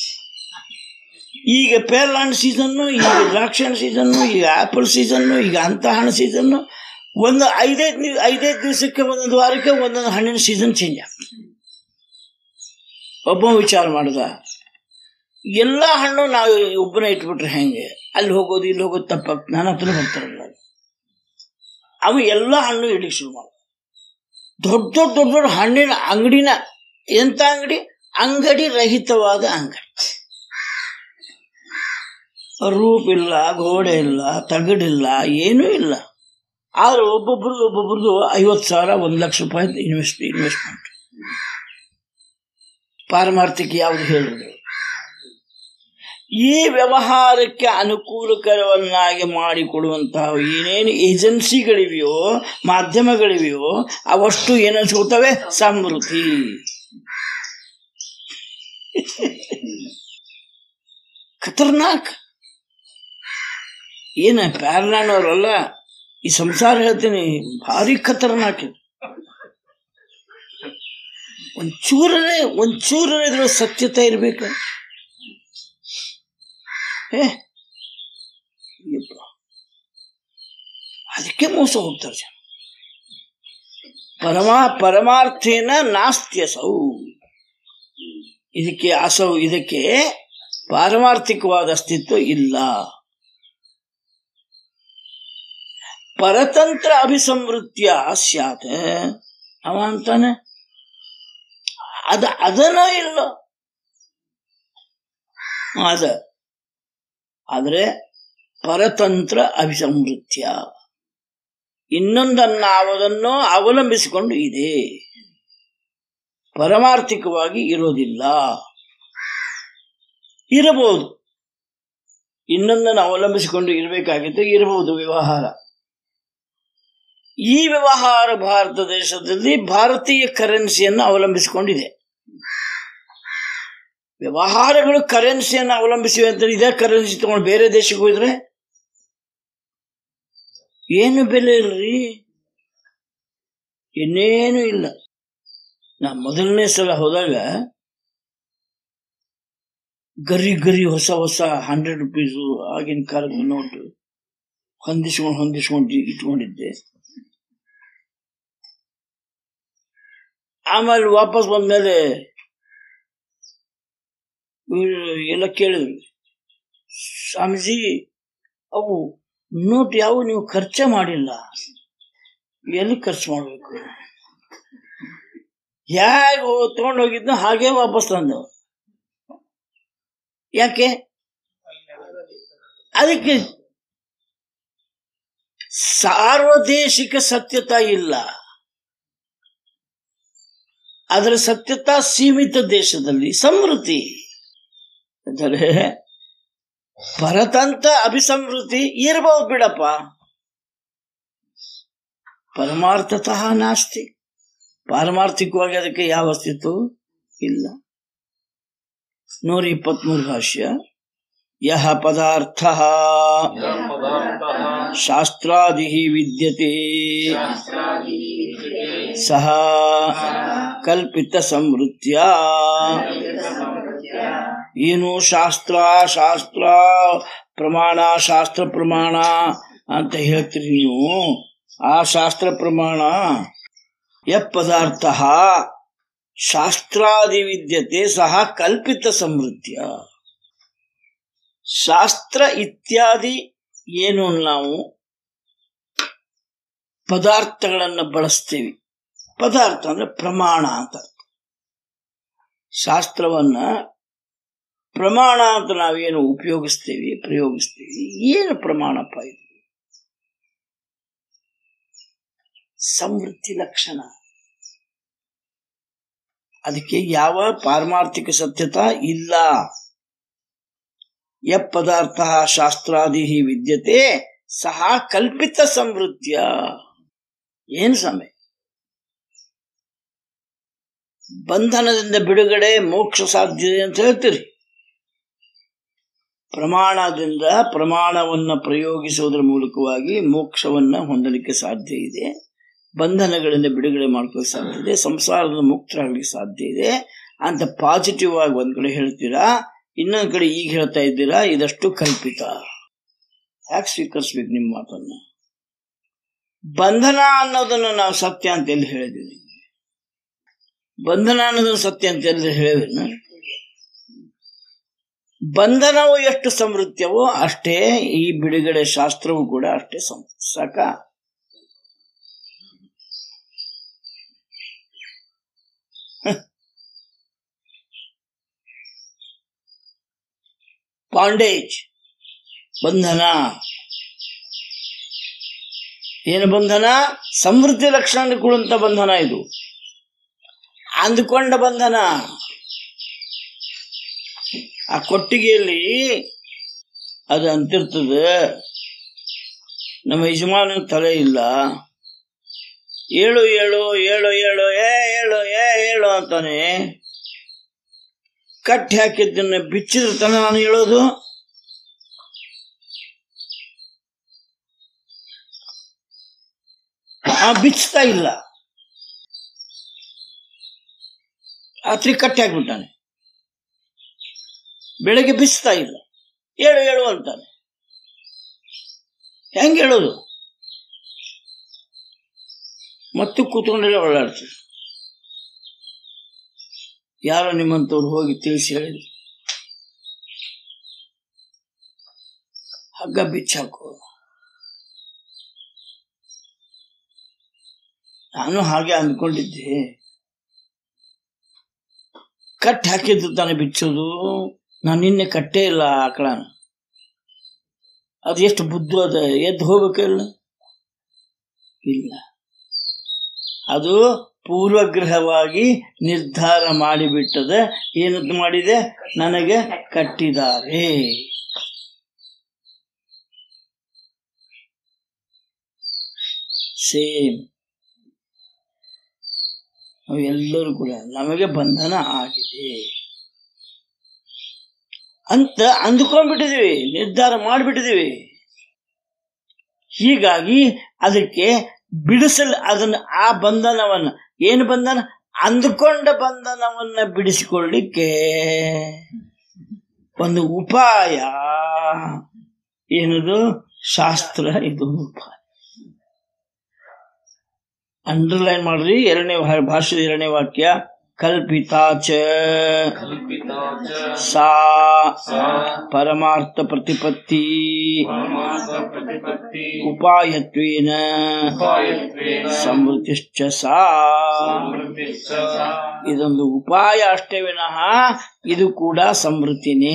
ಈಗ ಪೇರ್ಲ ಹಣ್ಣು ಸೀಸನ್ನು ಈಗ ದ್ರಾಕ್ಷಿ ಹಣ್ಣು ಸೀಸನ್ನು ಈಗ ಆಪಲ್ ಸೀಸನ್ನು ಈಗ ಅಂತ ಹಣ್ಣು ಸೀಸನ್ನು ಒಂದು ಐದೈದು ನಿ- ಐದೈದು ದಿವಸಕ್ಕೆ ಒಂದೊಂದು ವಾರಕ್ಕೆ ಒಂದೊಂದು ಹಣ್ಣಿನ ಸೀಸನ್ ಚೇಂಜ್ ಆಗ್ತದೆ ಒಬ್ಬ ವಿಚಾರ ಮಾಡ್ದ ಎಲ್ಲ ಹಣ್ಣು ನಾವು ಒಬ್ಬನೇ ಇಟ್ಬಿಟ್ರೆ ಹೆಂಗೆ ಅಲ್ಲಿ ಹೋಗೋದು ಇಲ್ಲಿ ಹೋಗೋದು ತಪ್ಪಾಗ್ತದೆ ನನ್ನ ಹತ್ರ ಬರ್ತಾರಲ್ಲ ಅವ ಎಲ್ಲ ಹಣ್ಣು ಇಡ್ಲಿಕ್ಕೆ ಶುರು ಮಾಡ ದೊಡ್ಡ ದೊಡ್ಡ ದೊಡ್ಡ ದೊಡ್ಡ ಹಣ್ಣಿನ ಅಂಗಡಿನ ಎಂತ ಅಂಗಡಿ ಅಂಗಡಿ ರಹಿತವಾದ ಅಂಗಡಿ ರೂಪ್ ಇಲ್ಲ ಗೋಡೆ ಇಲ್ಲ ತಗಡಿಲ್ಲ ಏನೂ ಇಲ್ಲ ಆದ್ರೆ ಒಬ್ಬೊಬ್ರದ್ದು ಒಬ್ಬೊಬ್ರದ್ದು ಐವತ್ತು ಸಾವಿರ ಒಂದು ಲಕ್ಷ ರೂಪಾಯಿ ಇನ್ವೆಸ್ಟ್ ಇನ್ವೆಸ್ಟ್ಮೆಂಟ್ ಪಾರಮಾರ್ಥಿಕ ಯಾವುದು ಹೇಳಿದ್ರು ಈ ವ್ಯವಹಾರಕ್ಕೆ ಅನುಕೂಲಕರವನ್ನಾಗಿ ಮಾಡಿಕೊಡುವಂತಹ ಏನೇನು ಏಜೆನ್ಸಿಗಳಿವೆಯೋ ಮಾಧ್ಯಮಗಳಿವೆಯೋ ಅವಷ್ಟು ಏನನ್ಸ್ಕೊಳ್ತವೆ ಸಮೃದ್ಧಿ ಖತರ್ನಾಕ್ ಏನ ಪ್ಯಾರ್ಲಾನ್ ಅವರಲ್ಲ ಈ ಸಂಸಾರ ಹೇಳ್ತೀನಿ ಭಾರಿ ಖತರ್ನಾಕ್ ಇದು ಒಂಚೂರನೇ ಒಂಚೂರನೇ ಇದ್ರ ಸತ್ಯತೆ ಇರ್ಬೇಕು ಏ ಯಪ್ಪ. ಅದಕ್ಕೆ ಮೋಸ ಹೋಗ್ತಾರೆ ಜನ ಪರಮಾ ಪರಮಾರ್ಥೇನ ನಾಸ್ತ್ಯಸೌ ಇದಕ್ಕೆ ಅಸೌ ಇದಕ್ಕೆ ಪಾರಮಾರ್ಥಿಕವಾದ ಅಸ್ತಿತ್ವ ಇಲ್ಲ ಪರತಂತ್ರ ಅಭಿಸಂವೃತ್ಯ ಸ್ಯಾತ್ ಅವ ಅಂತಾನೆ ಅದ ಅದನ ಇಲ್ಲ ಅದ ಆದ್ರೆ ಪರತಂತ್ರ ಅಭಿಸಂವೃತ್ಯ ಇನ್ನೊಂದನ್ನ ಅವದನ್ನು ಅವಲಂಬಿಸಿಕೊಂಡು ಇದೆ ಪರಮಾರ್ಥಿಕವಾಗಿ ಇರೋದಿಲ್ಲ ಇರಬಹುದು ಇನ್ನೊಂದನ್ನು ಅವಲಂಬಿಸಿಕೊಂಡು ಇರಬೇಕಾಗಿತ್ತು ಇರಬಹುದು ವ್ಯವಹಾರ ಈ ವ್ಯವಹಾರ ಭಾರತ ದೇಶದಲ್ಲಿ ಭಾರತೀಯ ಕರೆನ್ಸಿಯನ್ನು ಅವಲಂಬಿಸಿಕೊಂಡಿದೆ ವ್ಯವಹಾರಗಳು ಕರೆನ್ಸಿಯನ್ನು ಅವಲಂಬಿಸಿವೆ ಅಂತ ಇದೇ ಕರೆನ್ಸಿ ತಗೊಂಡು ಬೇರೆ ದೇಶಕ್ಕೆ ಹೋದ್ರೆ ಏನು ಬೆಲೆ ಇಲ್ರಿ ಇನ್ನೇನು ಇಲ್ಲ ನಾ ಮೊದಲನೇ ಸಲ ಹೋದಾಗ ಗರಿ ಗರಿ ಹೊಸ ಹೊಸ ಹಂಡ್ರೆಡ್ ರುಪೀಸು ಆಗಿನ ಕಾಲದ ನೋಟು ಹೊಂದಿಸ್ಕೊಂಡು ಹೊಂದಿಸ್ಕೊಂಡು ಇಟ್ಕೊಂಡಿದ್ದೆ ಆಮೇಲೆ ವಾಪಸ್ ಬಂದ್ಮೇಲೆ ಇವ್ರು ಎಲ್ಲ ಕೇಳಿದ್ರು ಸ್ವಾಮೀಜಿ ಅವು ನೋಟ್ ಯಾವ ನೀವು ಖರ್ಚೆ ಮಾಡಿಲ್ಲ ಎಲ್ಲಿ ಖರ್ಚು ಮಾಡಬೇಕು ಹೇಗೆ ತಗೊಂಡು ಹೋಗಿದ್ನೋ ಹಾಗೆ ವಾಪಸ್ ತಂದವು ಯಾಕೆ ಅದಕ್ಕೆ ಸಾರ್ವದೇಶಿಕ ಸತ್ಯತಾ ಇಲ್ಲ ಅದರ ಸತ್ಯತಾ ಸೀಮಿತ ದೇಶದಲ್ಲಿ ಸಮೃದ್ಧಿ ಅಂದರೆ ಪರತಂತ್ರ ಅಭಿಸಮೃದ್ಧಿ ಇರಬಹುದು ಬಿಡಪ್ಪ ಪರಮಾರ್ಥತಃ ನಾಸ್ತಿ ಪಾರಮಾರ್ಥಿಕವಾಗಿ ಅದಕ್ಕೆ ಯಾವ ಅಸ್ತಿತ್ವವು ಇಲ್ಲ ನೂರ ಇಪ್ಪತ್ಮೂರು ಭಾಷ್ಯ ಯಹ ಪದಾರ್ಥ यः पदार्थः ಶಾಸ್ತ್ರಾದಿ ವಿದ್ಯತೆ शास्त्रादिः विद्यते ಸಹ ಕಲ್ಪಿತ ಸಮೃದ್ಧ್ಯ ಏನು ಶಾಸ್ತ್ರ ಶಾಸ್ತ್ರ ಪ್ರಮಾಣ ಶಾಸ್ತ್ರ ಪ್ರಮಾಣ ಅಂತ ಹೇಳ್ತೀರಿ ನೀವು ಆ ಶಾಸ್ತ್ರ ಪ್ರಮಾಣ ಯ ಪದಾರ್ಥ ಶಾಸ್ತ್ರಾದಿ ವಿದ್ಯತೆ ಸಹ ಕಲ್ಪಿತ ಸಮೃದ್ಧ್ಯ ಶಾಸ್ತ್ರ ಇತ್ಯಾದಿ ಏನು ನಾವು ಪದಾರ್ಥಗಳನ್ನು ಬಳಸ್ತೀವಿ ಪದಾರ್ಥ ಅಂದ್ರೆ ಪ್ರಮಾಣ ಅಂತ ಅರ್ಥ. ಶಾಸ್ತ್ರವನ್ನ ಪ್ರಮಾಣ ಅಂತ ನಾವೇನು ಉಪಯೋಗಿಸ್ತೀವಿ ಪ್ರಯೋಗಿಸ್ತೀವಿ ಏನು ಪ್ರಮಾಣಪ್ಪ ಇದು ಸಮೃದ್ಧಿ ಲಕ್ಷಣ ಅದಕ್ಕೆ ಯಾವ ಪಾರಮಾರ್ಥಿಕ ಸತ್ಯತಾ ಇಲ್ಲ ಯ ಪದಾರ್ಥ ಶಾಸ್ತ್ರಾದಿ ವಿದ್ಯತೆ ಸಹ ಕಲ್ಪಿತ ಸಮೃದ್ಧಿಯ ಏನ್ ಸಮಯ ಬಂಧನದಿಂದ ಬಿಡುಗಡೆ ಮೋಕ್ಷ ಸಾಧ್ಯ ಅಂತ ಹೇಳ್ತೀರಿ ಪ್ರಮಾಣದಿಂದ ಪ್ರಮಾಣವನ್ನು ಪ್ರಯೋಗಿಸುವುದರ ಮೂಲಕವಾಗಿ ಮೋಕ್ಷವನ್ನ ಹೊಂದಲಿಕ್ಕೆ ಸಾಧ್ಯ ಇದೆ ಬಂಧನಗಳಿಂದ ಬಿಡುಗಡೆ ಮಾಡ್ಕೊಳ್ಳೋಕೆ ಸಾಧ್ಯ ಇದೆ ಸಂಸಾರದ ಮುಕ್ತರಾಗಲಿಕ್ಕೆ ಸಾಧ್ಯ ಇದೆ ಅಂತ ಪಾಸಿಟಿವ್ ಆಗಿ ಒಂದ್ ಕಡೆ ಹೇಳ್ತೀರಾ ಇನ್ನೊಂದ್ ಕಡೆ ಈಗ ಹೇಳ್ತಾ ಇದ್ದೀರಾ ಇದಷ್ಟು ಕಲ್ಪಿತ ಯಾಕೆ ಸ್ವೀಕರಿಸ್ಬೇಕು ನಿಮ್ಮ ಮಾತನ್ನ ಬಂಧನ ಅನ್ನೋದನ್ನು ನಾವು ಸತ್ಯ ಅಂತ ಎಲ್ಲಿ ಹೇಳಿದ್ದೀವಿ ಬಂಧನ ಅನ್ನೋದನ್ನು ಸತ್ಯ ಅಂತ ಎಲ್ಲಿ ಹೇಳಿದ್ನ ಬಂಧನವು ಎಷ್ಟು ಸಮೃದ್ಧವೋ ಅಷ್ಟೇ ಈ ಬಿಡುಗಡೆ ಶಾಸ್ತ್ರವು ಕೂಡ ಅಷ್ಟೇ ಸಂ ಸಾಕ ಪಾಂಡೇಜ್ ಬಂಧನ ಏನು ಬಂಧನ ಸಮೃದ್ಧಿ ಲಕ್ಷಣ ಕೊಡುವಂತ ಬಂಧನ ಇದು ಅಂದುಕೊಂಡ ಬಂಧನ ಆ ಕೊಟ್ಟಿಗೆಯಲ್ಲಿ ಅದು ಅಂತಿರ್ತದೆ ನಮ್ಮ ಯಜಮಾನ ತಲೆ ಇಲ್ಲ ಏಳು ಏಳು ಏಳು ಏಳು ಏ ಏಳು ಏ ಏಳು ಅಂತಾನೆ ಕಟ್ಟಿ ಹಾಕಿದ್ದನ್ನ ಬಿಚ್ಚಿದ್ರೆ ತಾನೆ ನಾನು ಹೇಳೋದು ಆ ಬಿಚ್ತಾ ಇಲ್ಲ ರಾತ್ರಿ ಕಟ್ಟಿ ಹಾಕ್ಬಿಟ್ಟಾನೆ ಬೆಳಗ್ಗೆ ಬಿಸ್ತಾ ಇಲ್ಲ ಏಳು ಏಳು ಅಂತಾನೆ ಹೆಂಗ್ ಹೇಳೋದು ಮತ್ತೆ ಕೂತ್ಕೊಂಡೆಲ್ಲ ಓಡಾಡ್ತೀವಿ ಯಾರೋ ನಿಮ್ಮಂತವ್ರು ಹೋಗಿ ತಿಳಿಸಿ ಹೇಳಿದ್ರು ಹಗ್ಗ ಬಿಚ್ಚಾಕು ನಾನು ಹಾಗೆ ಅಂದ್ಕೊಂಡಿದ್ದೆ ಕಟ್ ಹಾಕಿದ್ದು ತಾನೆ ಬಿಚ್ಚೋದು ನಾನು ನಿನ್ನೆ ಕಟ್ಟೇ ಇಲ್ಲ ಆಕಳನ ಅದು ಎಷ್ಟು ಬುದ್ಧು ಅದ ಎದ್ದು ಹೋಗ್ಬೇಕಲ್ಲ ಇಲ್ಲ ಅದು ಪೂರ್ವಗ್ರಹವಾಗಿ ನಿರ್ಧಾರ ಮಾಡಿಬಿಟ್ಟದ ಏನಂತ ಮಾಡಿದೆ ನನಗೆ ಕಟ್ಟಿದ್ದಾರೆ ಸೇಮ್ ಎಲ್ಲರೂ ಕೂಡ ನಮಗೆ ಬಂಧನ ಆಗಿದೆ ಅಂತ ಅಂದುಕೊಂಡ್ಬಿಟ್ಟಿದೀವಿ ನಿರ್ಧಾರ ಮಾಡಿಬಿಟ್ಟಿದೀವಿ ಹೀಗಾಗಿ ಅದಕ್ಕೆ ಬಿಡಿಸಲ್ ಅದನ್ನ ಆ ಬಂಧನವನ್ನ ಏನು ಬಂಧನ ಅಂದುಕೊಂಡ ಬಂಧನವನ್ನ ಬಿಡಿಸಿಕೊಳ್ಳಿಕ್ಕೆ ಒಂದು ಉಪಾಯ ಏನದು ಶಾಸ್ತ್ರ ಇದು ಉಪಾಯ ಅಂಡರ್ಲೈನ್ ಮಾಡ್ರಿ ಎರಡನೇ ಭಾ- ಭಾಷೆದ ಎರಡನೇ ವಾಕ್ಯ ಕಲ್ಪಿತಾಚ ಕಲ್ಪಿತಾ ಚ ಸಾ ಸಾ ಪರಮಾರ್ಥ ಪ್ರತಿಪತ್ತಿ ಪರಮಾರ್ಥ ಪ್ರತಿಪತ್ತಿ ಉಪಾಯತ್ವೇನ ಉಪಾಯತ್ವೇನ ಸಮೃದ್ಧಿಶ್ಚ ಸಾ ಸಮೃದ್ಧಿಶ್ಚ ಸಾ ಇದೊಂದು ಉಪಾಯ ಅಷ್ಟೇ ವಿನಃ ಇದು ಕೂಡ ಸಮೃದ್ಧಿನೇ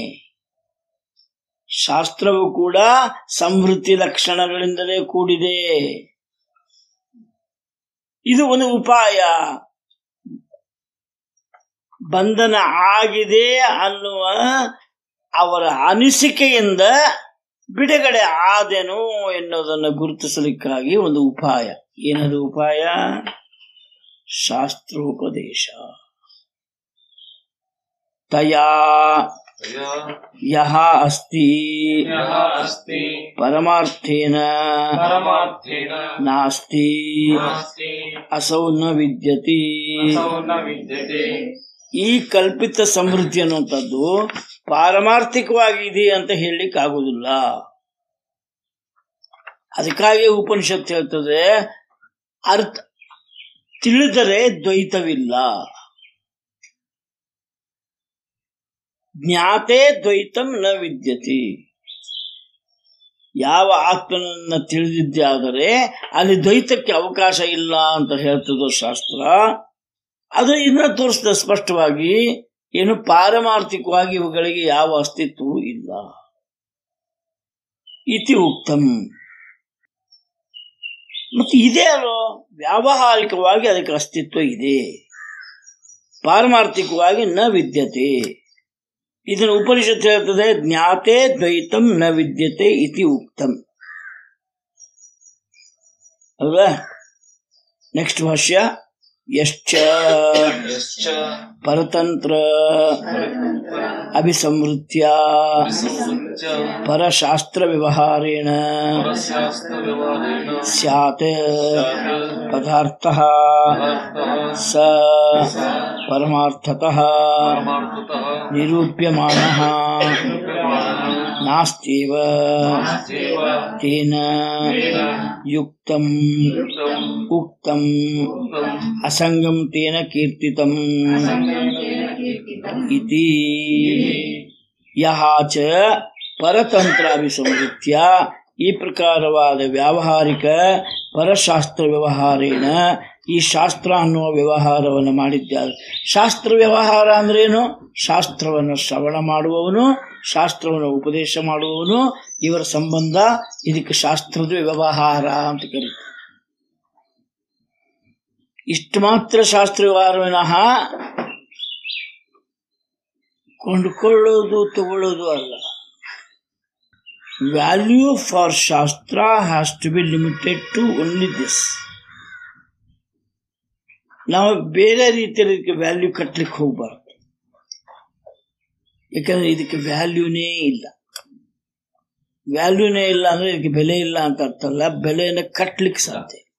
ಶಾಸ್ತ್ರವು ಕೂಡ ಸಮೃದ್ಧಿ ಲಕ್ಷಣಗಳಿಂದಲೇ ಕೂಡಿದೆ ಇದು ಒಂದು ಉಪಾಯ ಬಂಧನ ಆಗಿದೆ ಅನ್ನುವ ಅವರ ಅನಿಸಿಕೆಯಿಂದ ಬಿಡುಗಡೆ ಆದೆನು ಎನ್ನುವುದನ್ನು ಗುರುತಿಸಲಿಕ್ಕಾಗಿ ಒಂದು ಉಪಾಯ ಏನದು ಉಪಾಯ ಶಾಸ್ತ್ರೋಪದೇಶ ತಯಾ ತಯಾ ಯಹ ಅಸ್ತಿ ಯಃ ಅಸ್ತಿ ಪರಮಾರ್ಥೇನ ಪರಮಾರ್ಥೇನ ನಾಸ್ತಿ ನಾಸ್ತಿ ಅಸೌ ನ ವಿದ್ಯತಿ ಅಸೌ ನ ವಿದ್ಯತೆ ಈ ಕಲ್ಪಿತ ಸಮೃದ್ಧಿ ಅನ್ನುವಂಥದ್ದು ಪಾರಮಾರ್ಥಿಕವಾಗಿ ಇದೆ ಅಂತ ಹೇಳಲಿಕ್ಕೆ ಆಗುದಿಲ್ಲ ಅದಕ್ಕಾಗಿ ಉಪನಿಷತ್ ಹೇಳ್ತದೆ ಅರ್ಥ ತಿಳಿದರೆ ದ್ವೈತವಿಲ್ಲ ಜ್ಞಾತೆ ದ್ವೈತಂ ನ ವಿದ್ಯತಿ ಯಾವ ಆತ್ಮನನ್ನ ತಿಳಿದಿದ್ದೆ ಆದರೆ ಅಲ್ಲಿ ದ್ವೈತಕ್ಕೆ ಅವಕಾಶ ಇಲ್ಲ ಅಂತ ಹೇಳ್ತದೋ ಶಾಸ್ತ್ರ ಅದು ಇನ್ನ ತೋರಿಸ್ತದೆ ಸ್ಪಷ್ಟವಾಗಿ ಏನು ಪಾರಮಾರ್ಥಿಕವಾಗಿ ಇವುಗಳಿಗೆ ಯಾವ ಅಸ್ತಿತ್ವವೂ ಇಲ್ಲ ಇತಿ ಉಕ್ತಂ ಮತ್ತೆ ಇದೆ ಅಲ್ಲೋ ವ್ಯಾವಹಾರಿಕವಾಗಿ ಅದಕ್ಕೆ ಅಸ್ತಿತ್ವ ಇದೆ ಪಾರಮಾರ್ಥಿಕವಾಗಿ ನ ವಿದ್ಯತೆ ಇದನ್ನು ಉಪನಿಷತ್ತು ಹೇಳ್ತದೆ ಜ್ಞಾತೆ ದ್ವೈತಂ ನ ವಿದ್ಯತೆ ಇತಿ ಉಕ್ತಂ ಅಲ್ವಾ ನೆಕ್ಸ್ಟ್ ಭಾಷ್ಯ ಯಶ್ಚ ಯಶ್ಚ ಪರತಂತ್ರ ಅಭಿಸಂವೃತ್ಯ ವಿಸಂವೃತ್ಯ ಪರಶಾಸ್ತ್ರ ವ್ಯವಹಾರೇಣ ಪರಶಾಸ್ತ್ರವ್ಯವಹಾರೇಣ ಸ್ಯಾತ್ ಸ್ಯಾತ್ ಪದಾರ್ಥ ಪದಾರ್ಥಃ ಸ ಪರಮಾರ್ಥತಃ ಪರಮಾರ್ಥತಃ ನಿರೂಪ್ಯಮಾನಃ ರೂಪ್ಯಮಾನಃ ನಾಸ್ತ್ಯೇವ ನಾಸ್ತ್ಯೇವ ತೇನ ತೇನ ಯುಕ್ತಂ ಯುಕ್ತಂ ಉಕ್ತಂ ಉಕ್ತಂ ಅಸಂಗಂ ತೇನ ಕೀರ್ತಿತಂ ಇತಿ ಯಹ ಚ ಪರತಂತ್ರಾಭಿಸಂವೃತ್ಯ ಈ ಪ್ರಕಾರವಾದ ವ್ಯಾವಹಾರಿಕ ಪರಶಾಸ್ತ್ರ ವ್ಯವಹಾರೇಣ ಈ ಶಾಸ್ತ್ರ ಅನ್ನುವ ವ್ಯವಹಾರವನ್ನು ಮಾಡಿದ್ದಾರೆ ಶಾಸ್ತ್ರ ವ್ಯವಹಾರ ಅಂದ್ರೇನು ಶಾಸ್ತ್ರವನ್ನು ಶ್ರವಣ ಮಾಡುವವನು ಶಾಸ್ತ್ರವನ್ನು ಉಪದೇಶ ಮಾಡುವವನು ಇವರ ಸಂಬಂಧ ಇದಕ್ಕೆ ಶಾಸ್ತ್ರದ ವ್ಯವಹಾರ ಅಂತ ಕರೀತಾರೆ ಇಷ್ಟು ಮಾತ್ರ ಶಾಸ್ತ್ರ ವ್ಯವಹಾರ ವಿನಃ ಕೊಂಡುಕೊಳ್ಳೋದು ತಗೊಳ್ಳೋದು ಅಲ್ಲ ವ್ಯಾಲ್ಯೂ ಫಾರ್ ಶಾಸ್ತ್ರ has to be limited to only this ನಾವು ಬೇರೆ ರೀತಿಯಲ್ಲಿ ಇದಕ್ಕೆ ವ್ಯಾಲ್ಯೂ ಕಟ್ಲಿಕ್ಕೆ ಹೋಗ್ಬಾರ್ದು ಯಾಕಂದ್ರೆ ಇದಕ್ಕೆ ವ್ಯಾಲ್ಯೂನೇ ಇಲ್ಲ ವ್ಯಾಲ್ಯೂನೇ ಇಲ್ಲ ಅಂದ್ರೆ ಇದಕ್ಕೆ ಬೆಲೆ ಇಲ್ಲ ಅಂತ ಅರ್ಥ ಅಲ್ಲ ಬೆಲೆಯನ್ನು ಕಟ್ಲಿಕ್ಕೆ ಸಾಧ್ಯ ಇಲ್ಲ.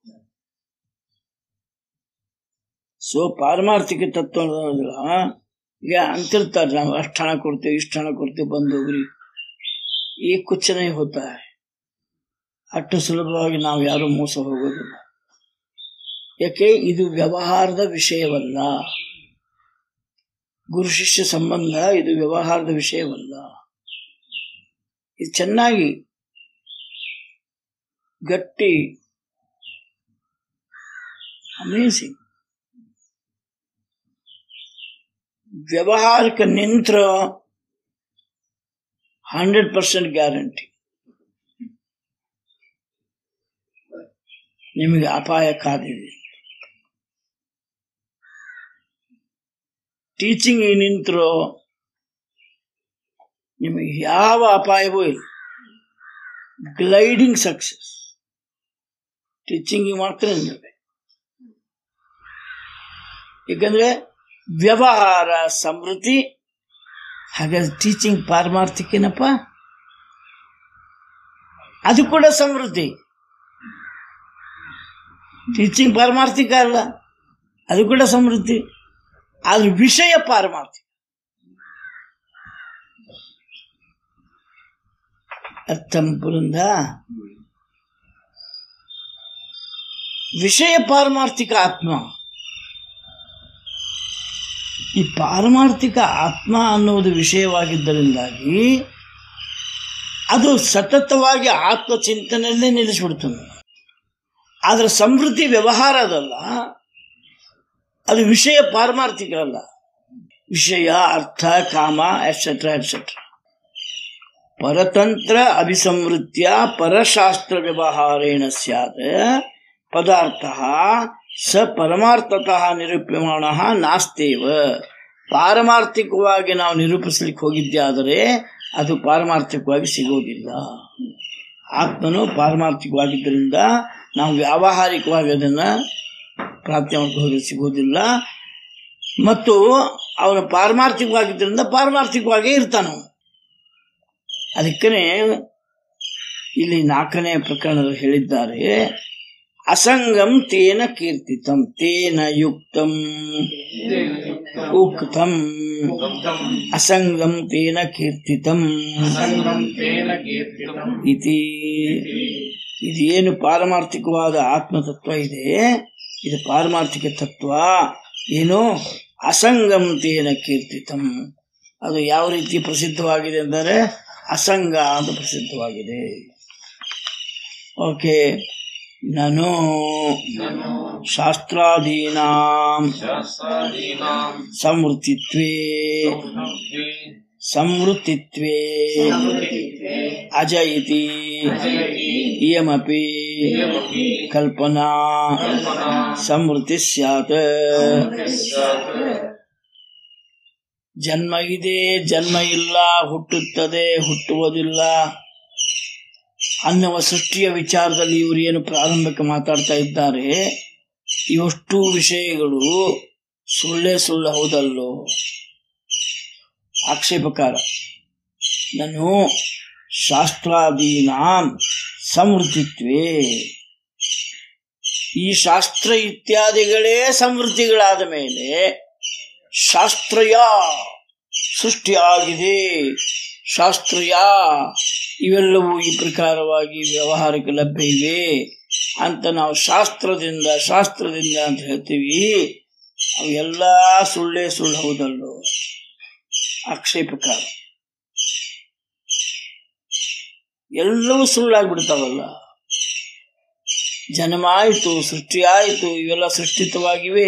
ಸೊ ಪಾರಮಾರ್ಥಿಕ ತತ್ವ ಅನ್ನೋದಿಲ್ಲ ಈಗ ಅಂತಿರ್ತಾರೆ ನಾವು ಅಷ್ಟು ಹಣ ಕೊಡ್ತೇವೆ ಇಷ್ಟು ಹಣ ಕೊಡ್ತೇವೆ ಬಂದು ಹೋಗ್ರಿ ಈ ಕುಚ್ಚನೇ ಹೋತಾ ಅಷ್ಟು ಸುಲಭವಾಗಿ ನಾವು ಯಾರು ಮೋಸ ಹೋಗೋದಿಲ್ಲ ಯಾಕೆ ಇದು ವ್ಯವಹಾರದ ವಿಷಯವಲ್ಲ ಗುರು ಶಿಷ್ಯ ಸಂಬಂಧ ಇದು ವ್ಯವಹಾರದ ವಿಷಯವಲ್ಲ ಇದು ಚೆನ್ನಾಗಿ ಗಟ್ಟಿ ಅಮೇಸಿಂಗ್ ವ್ಯವಹಾರಕ್ಕೆ ನಿಂತ್ರ ಹಂಡ್ರೆಡ್ ಪರ್ಸೆಂಟ್ ಗ್ಯಾರಂಟಿ ನಿಮಗೆ ಅಪಾಯ ಕಾದಿದೆ ಟೀಚಿಂಗ್ ನಿಂತರೂ ನಿಮಗೆ ಯಾವ ಅಪಾಯವೂ ಇಲ್ಲ ಗ್ಲೈಡಿಂಗ್ ಸಕ್ಸಸ್ ಟೀಚಿಂಗ್ ಮಾತ್ರ ನಿಲ್ಲಬೇಕು ಯಾಕಂದ್ರೆ ವ್ಯವಹಾರ ಸಮೃದ್ಧಿ ಹಾಗಾದ್ರೆ ಟೀಚಿಂಗ್ ಪಾರಮಾರ್ಥಿಕೇನಪ್ಪ ಅದು ಕೂಡ ಸಮೃದ್ಧಿ ಟೀಚಿಂಗ್ ಪಾರಮಾರ್ಥಿಕ ಅಲ್ಲ ಅದು ಕೂಡ ಸಮೃದ್ಧಿ ಆದ್ರೆ ವಿಷಯ ಪಾರಮಾರ್ಥಿಕ ಅರ್ಥಂ ಪುರಂದ ವಿಷಯ ಪಾರಮಾರ್ಥಿಕ ಆತ್ಮ ಈ ಪಾರಮಾರ್ಥಿಕ ಆತ್ಮ ಅನ್ನುವುದು ವಿಷಯವಾಗಿದ್ದರಿಂದಾಗಿ ಅದು ಸತತವಾಗಿ ಆತ್ಮಚಿಂತನೆಯಲ್ಲೇ ನಿಲ್ಲಿಸ್ಬಿಡ್ತದೆ ಆದ್ರೆ ಸಮೃದ್ಧಿ ವ್ಯವಹಾರ ಅದಲ್ಲ ಅದು ವಿಷಯ ಪಾರಮಾರ್ಥಿಕ ಅಲ್ಲ ವಿಷಯ ಅರ್ಥ ಕಾಮ ಎಟ್ಸೆಟ್ರಾ ಎಟ್ಸೆಟ್ರಾ ಪರತಂತ್ರ ಅಭಿಸಂವೃತ್ಯ ಪರಶಾಸ್ತ್ರ ವ್ಯವಹಾರೇಣ ಸ್ಯಾತ್ ಪದಾರ್ಥ ಸ ಪರಮಾರ್ಥತಃ ನಿರೂಪ್ಯಮಾಣ ನಾಸ್ತೇವ ಪಾರಮಾರ್ಥಿಕವಾಗಿ ನಾವು ನಿರೂಪಿಸ್ಲಿಕ್ಕೆ ಹೋಗಿದ್ದೆ ಆದರೆ ಅದು ಪಾರಮಾರ್ಥಿಕವಾಗಿ ಸಿಗೋದಿಲ್ಲ ಆತ್ಮನು ಪಾರಮಾರ್ಥಿಕವಾಗಿದ್ದರಿಂದ ನಾವು ವ್ಯಾವಹಾರಿಕವಾಗಿ ಅದನ್ನು ಪ್ರಾಪ್ತಿ ಹೋಗಿ ಸಿಗೋದಿಲ್ಲ ಮತ್ತು ಅವನು ಪಾರಮಾರ್ಥಿಕವಾಗಿದ್ದರಿಂದ ಪಾರಮಾರ್ಥಿಕವಾಗೇ ಇರ್ತಾನು ಅದಕ್ಕೇ ಇಲ್ಲಿ ನಾಲ್ಕನೇ ಪ್ರಕರಣದಲ್ಲಿ ಹೇಳಿದ್ದಾರೆ ಅಸಂಗಂ ತೇನ ಕೀರ್ತಿತಂ ತೇನ ಯುಕ್ತಂ ಉಕ್ತಂ ಅಸಂಗಂ ತೇನ ಕೀರ್ತಿತಂ ಸಂಗಂ ತೇನ ಕೀರ್ತಿತಂ ಇತಿ ಇದೇನು ಪಾರಮಾರ್ಥಿಕವಾದ ಆತ್ಮತತ್ವ ಇದೆ ಇದು ಪಾರಮಾರ್ಥಿಕ ತತ್ವ ಏನು ಅಸಂಗಂ ತೇನ ಕೀರ್ತಿತಂ ಅದು ಯಾವ ರೀತಿ ಪ್ರಸಿದ್ಧವಾಗಿದೆ ಅಂದರೆ ಅಸಂಗ ಅಂತ ಪ್ರಸಿದ್ಧವಾಗಿದೆ ಓಕೆ ನಾನು ಶಾಸ್ತ್ರಾದೀನಾಂ ಶಾಸ್ತ್ರಾದೀನಾಂ ಸಂವೃತ್ತಿತ್ವೇ ಸಂವೃದ್ಧಿ ಸಂವೃತ್ತಿತ್ವೇ ಅಜ ಇತಿ ಇಯಮಪಿ ಇಯಮಪಿ ಕಲ್ಪನಾ ಕಲ್ಪನಾ ಸಂವೃತ್ತಿ ಸ್ಯಾತ್ ಸ್ಯಾತ್ ಜನ್ಮ ಇದೆ ಜನ್ಮ ಇಲ್ಲ ಹುಟ್ಟುತ್ತದೆ ಹುಟ್ಟುವುದಿಲ್ಲ ಅನ್ನುವ ಸೃಷ್ಟಿಯ ವಿಚಾರದಲ್ಲಿ ಇವರು ಏನು ಪ್ರಾರಂಭಕ್ಕೆ ಮಾತಾಡ್ತಾ ಇದ್ದಾರೆ ಇವಷ್ಟು ವಿಷಯಗಳು ಸುಳ್ಳೇ ಸುಳ್ಳು ಹೌದಲ್ಲೋ ಆಕ್ಷೇಪಕಾರ ನಾನು ಶಾಸ್ತ್ರಾದೀನಾಂ ಸಮೃದ್ಧಿತ್ವೇ ಈ ಶಾಸ್ತ್ರ ಇತ್ಯಾದಿಗಳೇ ಸಮೃದ್ಧಿಗಳಾದ ಮೇಲೆ ಶಾಸ್ತ್ರಯ ಸೃಷ್ಟಿಯಾಗಿದೆ ಶಾಸ್ತ್ರಯ ಇವೆಲ್ಲವೂ ಈ ಪ್ರಕಾರವಾಗಿ ವ್ಯವಹಾರಕ್ಕೆ ಲಭ್ಯ ಇವೆ ಅಂತ ನಾವು ಶಾಸ್ತ್ರದಿಂದ ಶಾಸ್ತ್ರದಿಂದ ಅಂತ ಹೇಳ್ತೀವಿ ಅವೆಲ್ಲ ಸುಳ್ಳೇ ಸುಳ್ಳು ಹೌದಲ್ಲೋ ಆಕ್ಷೇಪಕಾರ ಎಲ್ಲವೂ ಸುಳ್ಳಾಗ್ಬಿಡ್ತಾವಲ್ಲ ಜನ್ಮ ಆಯಿತು ಸೃಷ್ಟಿ ಆಯಿತು ಇವೆಲ್ಲ ಸೃಷ್ಟಿತವಾಗಿವೆ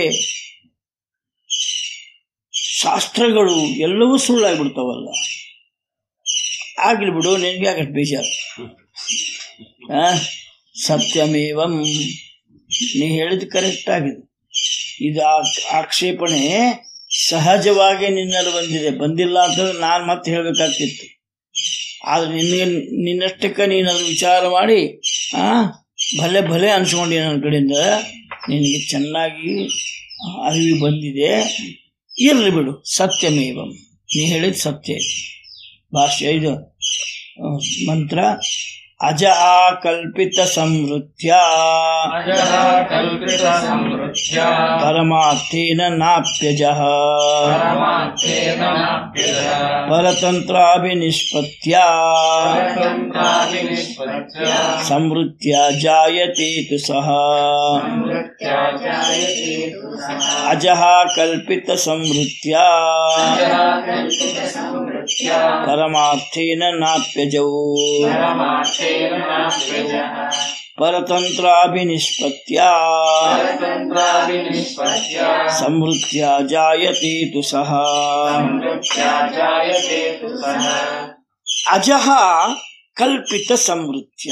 ಶಾಸ್ತ್ರಗಳು ಎಲ್ಲವೂ ಸುಳ್ಳಾಗ್ಬಿಡ್ತಾವಲ್ಲ ಆಗ್ಲಿ ಬಿಡು ನಿನ್ಗೆ ಯಾಕಷ್ಟು ಬೇಜಾರು ಆ? ಸತ್ಯಮೇವಂ ನೀ ಹೇಳಿದ್ ಕರೆಕ್ಟ್ ಆಗಿದೆ ಇದು ಆ- ಆಕ್ಷೇಪಣೆ ಸಹಜವಾಗಿ ನಿನ್ನಲ್ಲಿ ಬಂದಿದೆ ಬಂದಿಲ್ಲ ಅಂತಂದ್ರೆ ನಾನು ಮತ್ತೆ ಹೇಳ್ಬೇಕಾಗ್ತಿತ್ತು ಆದ್ರೆ ನಿನಗೆ ನಿನ್ನಷ್ಟಕ್ಕೆ ನೀನು ಅದು ವಿಚಾರ ಮಾಡಿ ಆ ಭಲೆ ಭಲೆ ಅನ್ಸ್ಕೊಂಡಿ ನನ್ನ ಕಡೆಯಿಂದ ನಿನಗೆ ಚೆನ್ನಾಗಿ ಅರಿವು ಬಂದಿದೆ ಇರಲಿ ಬಿಡು ಸತ್ಯಮೇವಂ ನೀ ಹೇಳಿದ ಸತ್ಯ ಭಾಷ್ಯ ಇದು ಆ, ಮಂತ್ರ ಅಜ ಕಲ್ಪಿತ ಸಂವೃತ್ಯ अजः कल्पितसंवृत्या ಪರಮಾರ್ಥೇನ ನಾಪ್ಯಜ परमार्थेन नाप्यजः ಪರತಂತ್ರಾಭಿನಿಷ್ಪತ್ಯ परतन्त्राभिनिष्पत्या ಸಂವೃತ್ಯ ಜಾಯತೆ ತು ಸಹ संवृत्या जायते तु सः ಅಜಃ ಕಲ್ಪಿತ ಸಂವೃತ್ಯ अजः कल्पितसंवृत्या ಪರಮಾರ್ಥೇನ ನಾಪ್ಯಜೌ परमार्थेन नाप्यजः ಪರತಂತ್ರಾಭಿನಿಷ್ಪತ್ಯ परतन्त्राभिनिष्पत्या ಸಂವೃತ್ಯ ಜಾಯತೆ ತು ಸಹ संवृत्या जायते तु सः ಅಜಃ ಕಲ್ಪಿತ ಸಂವೃತ್ಯ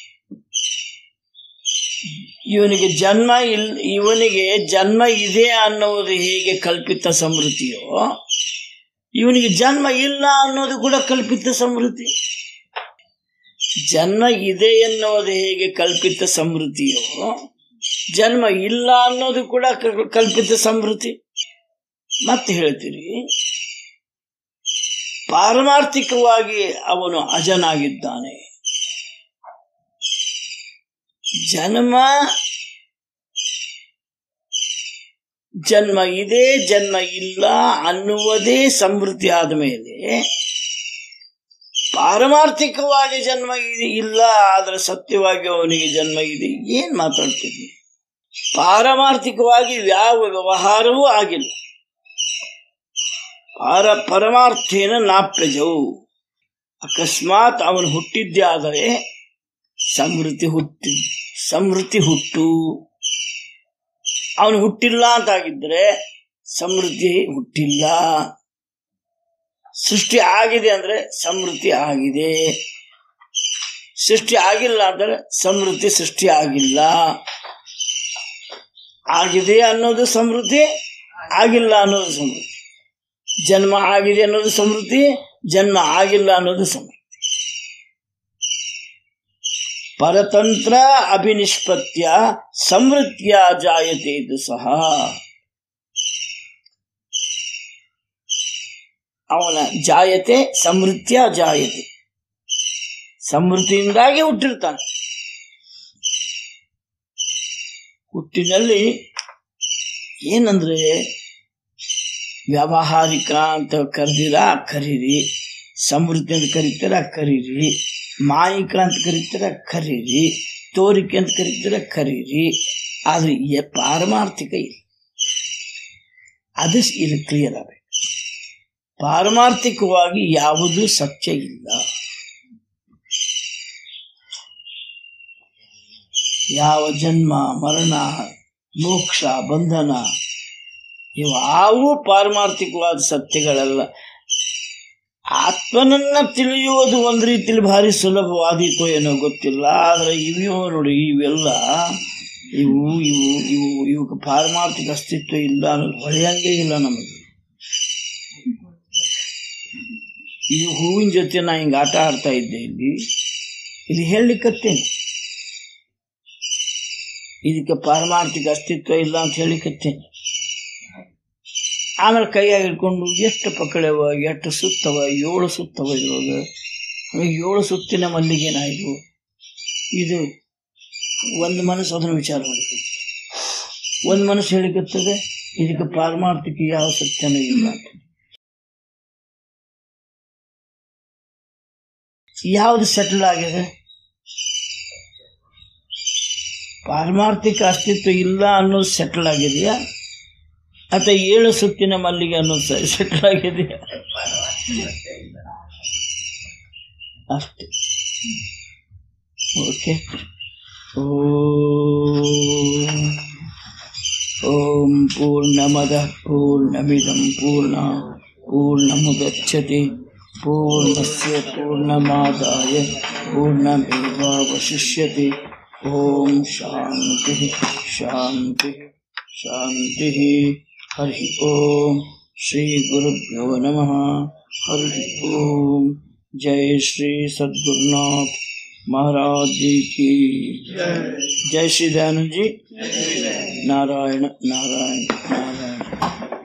ಇವನಿಗೆ ಜನ್ಮ ಇಲ್ ಇವನಿಗೆ ಜನ್ಮ ಇದೆ ಅನ್ನುವುದು ಹೇಗೆ ಕಲ್ಪಿತ ಸಮೃದ್ಧಿಯೋ ಇವನಿಗೆ ಜನ್ಮ ಇಲ್ಲ ಅನ್ನೋದು ಕೂಡ ಕಲ್ಪಿತ ಸಮೃದ್ಧಿ ಜನ್ಮ ಇದೆ ಎನ್ನುವುದು ಹೇಗೆ ಕಲ್ಪಿತ ಸಮೃದ್ಧಿಯೋ ಜನ್ಮ ಇಲ್ಲ ಅನ್ನೋದು ಕೂಡ ಕ- ಕಲ್ಪಿತ ಸಮೃದ್ಧಿ ಮತ್ತೆ ಹೇಳ್ತೀರಿ ಪಾರಮಾರ್ಥಿಕವಾಗಿ ಅವನು ಅಜನಾಗಿದ್ದಾನೆ ಜನ್ಮ ಜನ್ಮ ಇದೆ ಜನ್ಮ ಇಲ್ಲ ಅನ್ನುವುದೇ ಸಮೃದ್ಧಿ ಆದ ಮೇಲೆ ಪಾರಮಾರ್ಥಿಕವಾಗಿ ಜನ್ಮ ಇದೆ ಇಲ್ಲ ಆದ್ರೆ ಸತ್ಯವಾಗಿ ಅವನಿಗೆ ಜನ್ಮ ಇದೆ ಏನ್ ಮಾತಾಡ್ತಿದ್ವಿ ಪಾರಮಾರ್ಥಿಕವಾಗಿ ಯಾವ ವ್ಯವಹಾರವೂ ಆಗಿಲ್ಲ ಪಾರ ಪರಮಾರ್ಥೇನ ನಾಪ್ಯಜವು ಅಕಸ್ಮಾತ್ ಅವನು ಹುಟ್ಟಿದ್ದೇ ಆದರೆ ಸಮೃದ್ಧಿ ಹುಟ್ಟಿ ಸಮೃದ್ಧಿ ಹುಟ್ಟು ಅವನು ಹುಟ್ಟಿಲ್ಲ ಅಂತಾಗಿದ್ರೆ ಸಮೃದ್ಧಿ ಹುಟ್ಟಿಲ್ಲ ಸೃಷ್ಟಿ ಆಗಿದೆ ಅಂದ್ರೆ ಸಮೃದ್ಧಿ ಆಗಿದೆ ಸೃಷ್ಟಿ ಆಗಿಲ್ಲ ಅಂದ್ರೆ ಸಮೃದ್ಧಿ ಸೃಷ್ಟಿ ಆಗಿಲ್ಲ ಆಗಿದೆ ಅನ್ನೋದು ಸಮೃದ್ಧಿ ಆಗಿಲ್ಲ ಅನ್ನೋದು ಸಮೃದ್ಧಿ ಜನ್ಮ ಆಗಿದೆ ಅನ್ನೋದು ಸಮೃದ್ಧಿ ಜನ್ಮ ಆಗಿಲ್ಲ ಅನ್ನೋದು ಸಮೃದ್ಧಿ ಪರತಂತ್ರ ಅಭಿನಿಷ್ಪತ್ಯ ಸಮೃದ್ಧಿಯ ಜಾಯತೆ ಇದು ಸಹ ಅವನ ಜಾಯತೆ ಸಮೃದ್ಧಿಯ ಜಾಯತೆ ಸಮೃದ್ಧಿಯಿಂದಾಗಿ ಹುಟ್ಟಿರ್ತಾನೆ ಹುಟ್ಟಿನಲ್ಲಿ ಏನಂದ್ರೆ ವ್ಯಾವಹಾರಿಕ ಅಂತ ಕರೆದಿರ ಕರೀರಿ ಸಮೃದ್ಧಿ ಅಂತ ಕರೀತೀರ ಕರೀರಿ ಮಾಯಿಕ ಅಂತ ಕರೀತೀರ ಕರೀರಿ ತೋರಿಕೆ ಅಂತ ಕರೀತೀರ ಕರೀರಿ ಆದ್ರೆ ಎ- ಪಾರಮಾರ್ಥಿಕ ಇಲ್ಲ ಅದು ಇಲ್ಲಿ ಕ್ಲಿಯರ್ ಆಗಬೇಕು ಪಾರಮಾರ್ಥಿಕವಾಗಿ ಯಾವುದೂ ಸತ್ಯ ಇಲ್ಲ ಯಾವ ಜನ್ಮ ಮರಣ ಮೋಕ್ಷ ಬಂಧನ ಇವು ಪಾರಮಾರ್ಥಿಕವಾದ ಸತ್ಯಗಳಲ್ಲ ಆತ್ಮನನ್ನ ತಿಳಿಯುವುದು ಒಂದು ರೀತಿಲಿ ಭಾರಿ ಸುಲಭವಾದೀತೋ ಏನೋ ಗೊತ್ತಿಲ್ಲ ಆದ್ರೆ ಇವು ನೋಡಿ ಇವೆಲ್ಲ ಇವು ಇವು ಇವು ಇವಕ್ಕೆ ಪಾರಮಾರ್ಥಿಕ ಅಸ್ತಿತ್ವ ಇಲ್ಲ ಅನ್ನೋದು ಹೊಳೆಯಂಗೇ ಇಲ್ಲ ನಮಗೆ ಈ ಹೂವಿನ ಜೊತೆ ನಾ ಹಿಂಗೆ ಆಟ ಆಡ್ತಾ ಇದ್ದೆ ಇಲ್ಲಿ ಇಲ್ಲಿ ಹೇಳಲಿಕ್ಕತ್ತೇನೆ ಇದಕ್ಕೆ ಪಾರಮಾರ್ಥಿಕ ಅಸ್ತಿತ್ವ ಇಲ್ಲ ಅಂತ ಹೇಳಿಕತ್ತೇನೆ ಆಮೇಲೆ ಕೈಯಾಗ ಹಿಡ್ಕೊಂಡು ಎಷ್ಟು ಪಕಳೆವ ಎಷ್ಟು ಸುತ್ತವ ಏಳು ಸುತ್ತವ ಇವಾಗ ಏಳು ಸುತ್ತಿನ ಮಲ್ಲಿಗೆನ ಇದು ಇದು ಒಂದು ಮನಸ್ಸು ಅದನ್ನು ವಿಚಾರ ಮಾಡ್ತೈತಿ ಒಂದು ಮನಸ್ಸು ಹೇಳಿಕತ್ತದೆ ಇದಕ್ಕೆ ಪಾರಮಾರ್ಥಿಕ ಯಾವ ಸತ್ಯನೂ ಇಲ್ಲ ಅಂತ ಯಾವುದು ಸೆಟಲ್ ಆಗಿದೆ ಪಾರಮಾರ್ಥಿಕ ಅಸ್ತಿತ್ವ ಇಲ್ಲ ಅನ್ನೋದು ಸೆಟಲ್ ಆಗಿದೆಯಾ ಅಥವಾ ಏಳು ಸುತ್ತಿನ ಮಲ್ಲಿಗೆ ಅನ್ನೋದು ಸೆಟಲ್ ಆಗಿದೆಯಾ ಅಷ್ಟೇ ಓಕೆ ಓಂ ಓಂ ಪೂರ್ಣಮದ ಪೂರ್ಣಮಿದಂ ಪೂರ್ಣ ಪೂರ್ಣಮುದಚ್ಯತೆ ಪೂರ್ಣಸ್ಯ ಪೂರ್ಣಮಾದಾಯ ಪೂರ್ಣಮೇವಾವಶಿಷ್ಯತೆ ಓಂ ಶಾಂತಿ ಶಾಂತಿ ಶಾಂತಿ ಹರಿ ಓಂ ಶ್ರೀ ಗುರುಭ್ಯೋ ನಮಃ ಹರಿ ಓಂ जय श्री सद्गुरुनाथ महाराज जी की जय श्री दयानंद जी नारायण नारायण नारायण